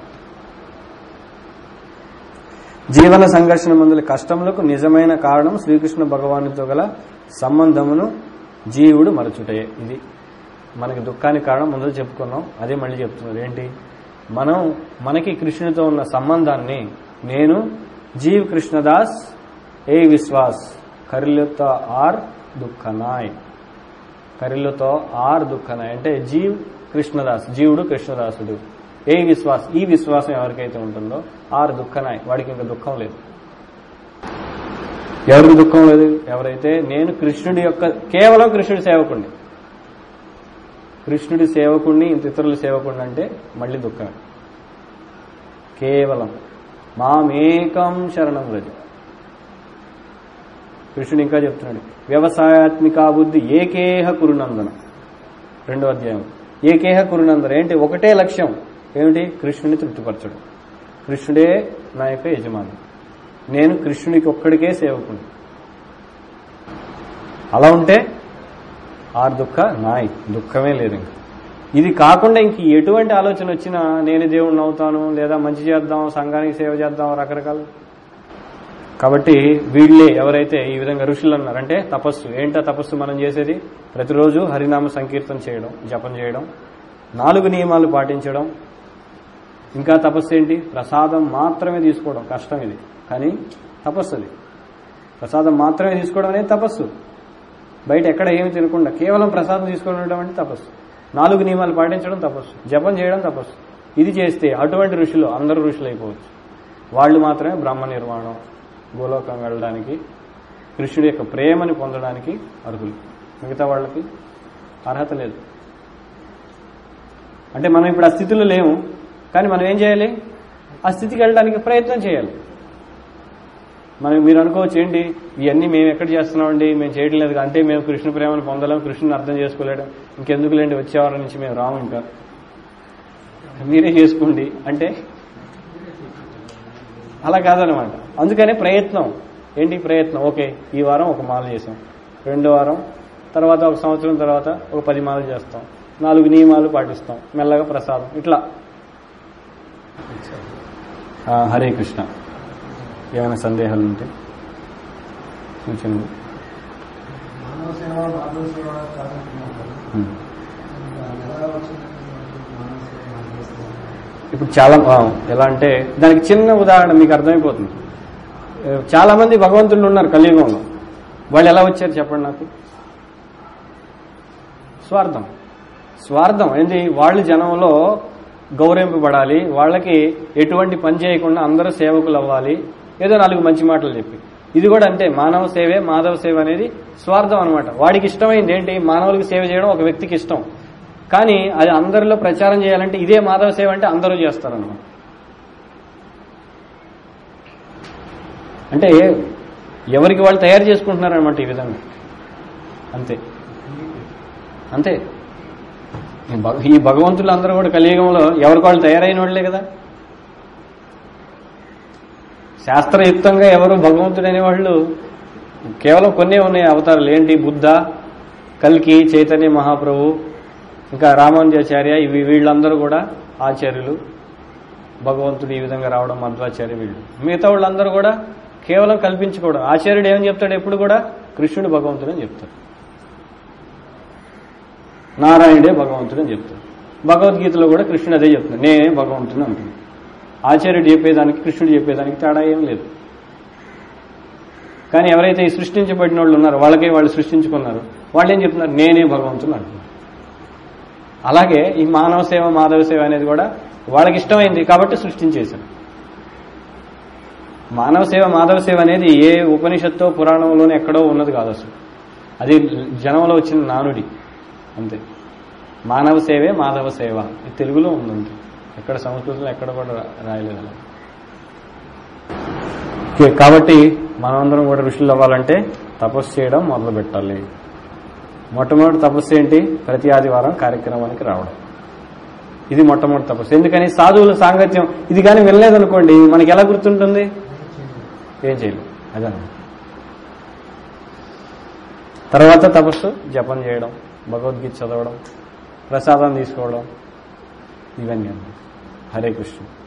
జీవన సంఘర్షణ మందుల కష్టములకు నిజమైన కారణం శ్రీకృష్ణ భగవానుతో గల సంబంధమును జీవుడు మరచుటయే ఇది మనకి దుఃఖానికి కారణం ముందు చెప్పుకున్నాం అదే మళ్ళీ చెప్తున్నారు ఏంటి మనం మనకి కృష్ణునితో ఉన్న సంబంధాన్ని నేను జీవ్ కృష్ణదాస్ ఏ విశ్వాస్ కరిలతో ఆర్ దుఃఖనాయ్ కరిలతో ఆర్ దుఃఖనాయ్ అంటే జీవ్ కృష్ణదాస్ జీవుడు కృష్ణదాసుడు ఏ విశ్వాస్ ఈ విశ్వాసం ఎవరికైతే ఉంటుందో ఆరు దుఃఖనాయ్ వాడికి ఇంకా దుఃఖం లేదు ఎవరికి దుఃఖం లేదు ఎవరైతే నేను కృష్ణుడి యొక్క కేవలం కృష్ణుడి సేవకుణ్ణి కృష్ణుడి సేవకుణ్ణి ఇంత ఇతరుల సేవకుణ్ణి అంటే మళ్ళీ దుఃఖమే కేవలం మామేకం శరణం రజు కృష్ణుడు ఇంకా చెప్తున్నాడు వ్యవసాయాత్మిక బుద్ధి ఏకేహ కురునందన రెండో అధ్యాయం ఏకేహ కురునందన ఏంటి ఒకటే లక్ష్యం ఏమిటి కృష్ణుని తృప్తిపరచడం కృష్ణుడే నా యొక్క యజమాని నేను కృష్ణునికి ఒక్కడికే సేవకుని అలా ఉంటే ఆర్ దుఃఖ నాయ్ దుఃఖమే లేదు ఇంక ఇది కాకుండా ఇంక ఎటువంటి ఆలోచన వచ్చినా నేను దేవుణ్ణి అవుతాను లేదా మంచి చేద్దాం సంఘానికి సేవ చేద్దాం రకరకాలు కాబట్టి వీళ్ళే ఎవరైతే ఈ విధంగా ఋషులు అన్నారు అంటే తపస్సు ఏంటో తపస్సు మనం చేసేది ప్రతిరోజు హరినామ సంకీర్తన చేయడం జపం చేయడం నాలుగు నియమాలు పాటించడం ఇంకా తపస్సు ఏంటి ప్రసాదం మాత్రమే తీసుకోవడం కష్టం ఇది కానీ తపస్సు అది ప్రసాదం మాత్రమే తీసుకోవడం అనేది తపస్సు బయట ఎక్కడ ఏమి తినకుండా కేవలం ప్రసాదం తీసుకోవడం అంటే తపస్సు నాలుగు నియమాలు పాటించడం తపస్సు జపం చేయడం తపస్సు ఇది చేస్తే అటువంటి ఋషులు అందరూ ఋషులు అయిపోవచ్చు వాళ్ళు మాత్రమే బ్రహ్మ నిర్మాణం గోలోకం వెళ్ళడానికి కృష్ణుడి యొక్క ప్రేమని పొందడానికి అర్హులు మిగతా వాళ్ళకి అర్హత లేదు అంటే మనం ఇప్పుడు ఆ స్థితిలో లేము కానీ మనం ఏం చేయాలి ఆ స్థితికి వెళ్ళడానికి ప్రయత్నం చేయాలి మనం మీరు అనుకోవచ్చు ఏంటి ఇవన్నీ మేము ఎక్కడ చేస్తున్నామండి మేము చేయడం లేదు అంటే మేము కృష్ణ ప్రేమను పొందలేం కృష్ణుని అర్థం చేసుకోలేడం ఇంకెందుకు లేండి వచ్చేవారం నుంచి మేము రాము ఇంకా మీరే చేసుకోండి అంటే అలా కాదనమాట అందుకనే ప్రయత్నం ఏంటి ప్రయత్నం ఓకే ఈ వారం ఒక మాల చేసాం రెండో వారం తర్వాత ఒక సంవత్సరం తర్వాత ఒక పది మాలలు చేస్తాం నాలుగు నియమాలు పాటిస్తాం మెల్లగా ప్రసాదం ఇట్లా ఆ, హరే కృష్ణ ఏమైనా సందేహాలు ఉంటే సూచనలు మానవ సేవ మాధవ సేవ కాదంటున్నారు కదా. ఉం. ఎలా వచ్చింది మానవ సేవ మాధవ సేవ ఇప్పుడు చాలా ఆ, ఎలా అంటే దానికి చిన్న ఉదాహరణ మీకు అర్థమైపోతుంది ఏ, చాలా మంది భగవంతులు ఉన్నారు కలియుగంలో వాళ్ళు ఎలా వచ్చారు చెప్పండి నాకు స్వార్థం స్వార్థం ఏంటి వాళ్ళు జనంలో గౌరవింపబడాలి వాళ్ళకి ఎటువంటి పని చేయకుండా అందరూ సేవకులు అవ్వాలి ఏదో నాలుగు మంచి మాటలు చెప్పి ఇది కూడా అంతే మానవ సేవే మాధవ సేవ అనేది స్వార్థం అనమాట వాడికి ఇష్టమైంది ఏంటి మానవులకు సేవ చేయడం ఒక వ్యక్తికి ఇష్టం కానీ అది అందరిలో ప్రచారం చేయాలంటే ఇదే మాధవ సేవ అంటే అందరూ చేస్తారన్నమాట అంటే ఎవరికి వాళ్ళు తయారు చేసుకుంటున్నారనమాట ఈ విధంగా అంతే అంతే ఈ భగ- ఈ భగవంతులు అందరూ కూడా కలియుగంలో ఎవరికి వాళ్ళు తయారైన వాళ్ళే కదా శాస్త్రయుక్తంగా ఎవరు భగవంతుడు అనేవాళ్ళు కేవలం కొన్నే ఉన్నాయి అవతారాలు ఏంటి బుద్ధ కల్కి చైతన్య మహాప్రభు ఇంకా రామానుజాచార్య ఇవి వీళ్ళందరూ కూడా ఆచార్యులు భగవంతుడు ఈ విధంగా రావడం మధ్వాచార్య వీళ్ళు మిగతా వాళ్ళందరూ కూడా కేవలం కల్పించుకోవడం ఆచార్యుడు ఏమని చెప్తాడు ఎప్పుడు కూడా కృష్ణుడు భగవంతుడు అని చెప్తాడు నారాయణుడే భగవంతుడు అని చెప్తాడు భగవద్గీతలో కూడా కృష్ణుడు అదే చెప్తున్నాడు నేనే భగవంతుని అంటున్నాడు ఆచార్యుడు చెప్పేదానికి కృష్ణుడు చెప్పేదానికి తేడా ఏం లేదు కానీ ఎవరైతే ఈ సృష్టించబడిన వాళ్ళు ఉన్నారో వాళ్ళకే వాళ్ళు సృష్టించుకున్నారు వాళ్ళు ఏం చెప్తున్నారు నేనే భగవంతుని అంటున్నారు అలాగే ఈ మానవ సేవ మాధవ సేవ అనేది కూడా వాళ్ళకి ఇష్టమైంది కాబట్టి సృష్టించేశారు మానవ సేవ మాధవ సేవ అనేది ఏ ఉపనిషత్తో పురాణంలోనే ఎక్కడో ఉన్నది కాదు అసలు అది జనంలో వచ్చిన నానుడి అంతే మానవ సేవే మాధవ సేవ ఇది తెలుగులో ఉందంతే ఎక్కడ సంస్కృతంలో ఎక్కడ కూడా రా- రాయలేదు అలా ఓకే, కాబట్టి మనమందరం కూడా ఋషులు అవ్వాలంటే తపస్సు చేయడం మొదలు పెట్టాలి మొట్టమొదటి తపస్సు ఏంటి ప్రతి ఆదివారం కార్యక్రమానికి రావడం ఇది మొట్టమొదటి తపస్సు ఎందుకని సాధువుల సాంగత్యం ఇది కానీ వినలేదనుకోండి మనకి ఎలా గుర్తుంటుంది ఏం చేయలేదు అదన్నమాట తర్వాత తపస్సు జపం చేయడం భగవద్గీత చదవడం ప్రసాదం తీసుకోవడం ఇవన్నీ అన్నమాట హరే కృష్ణ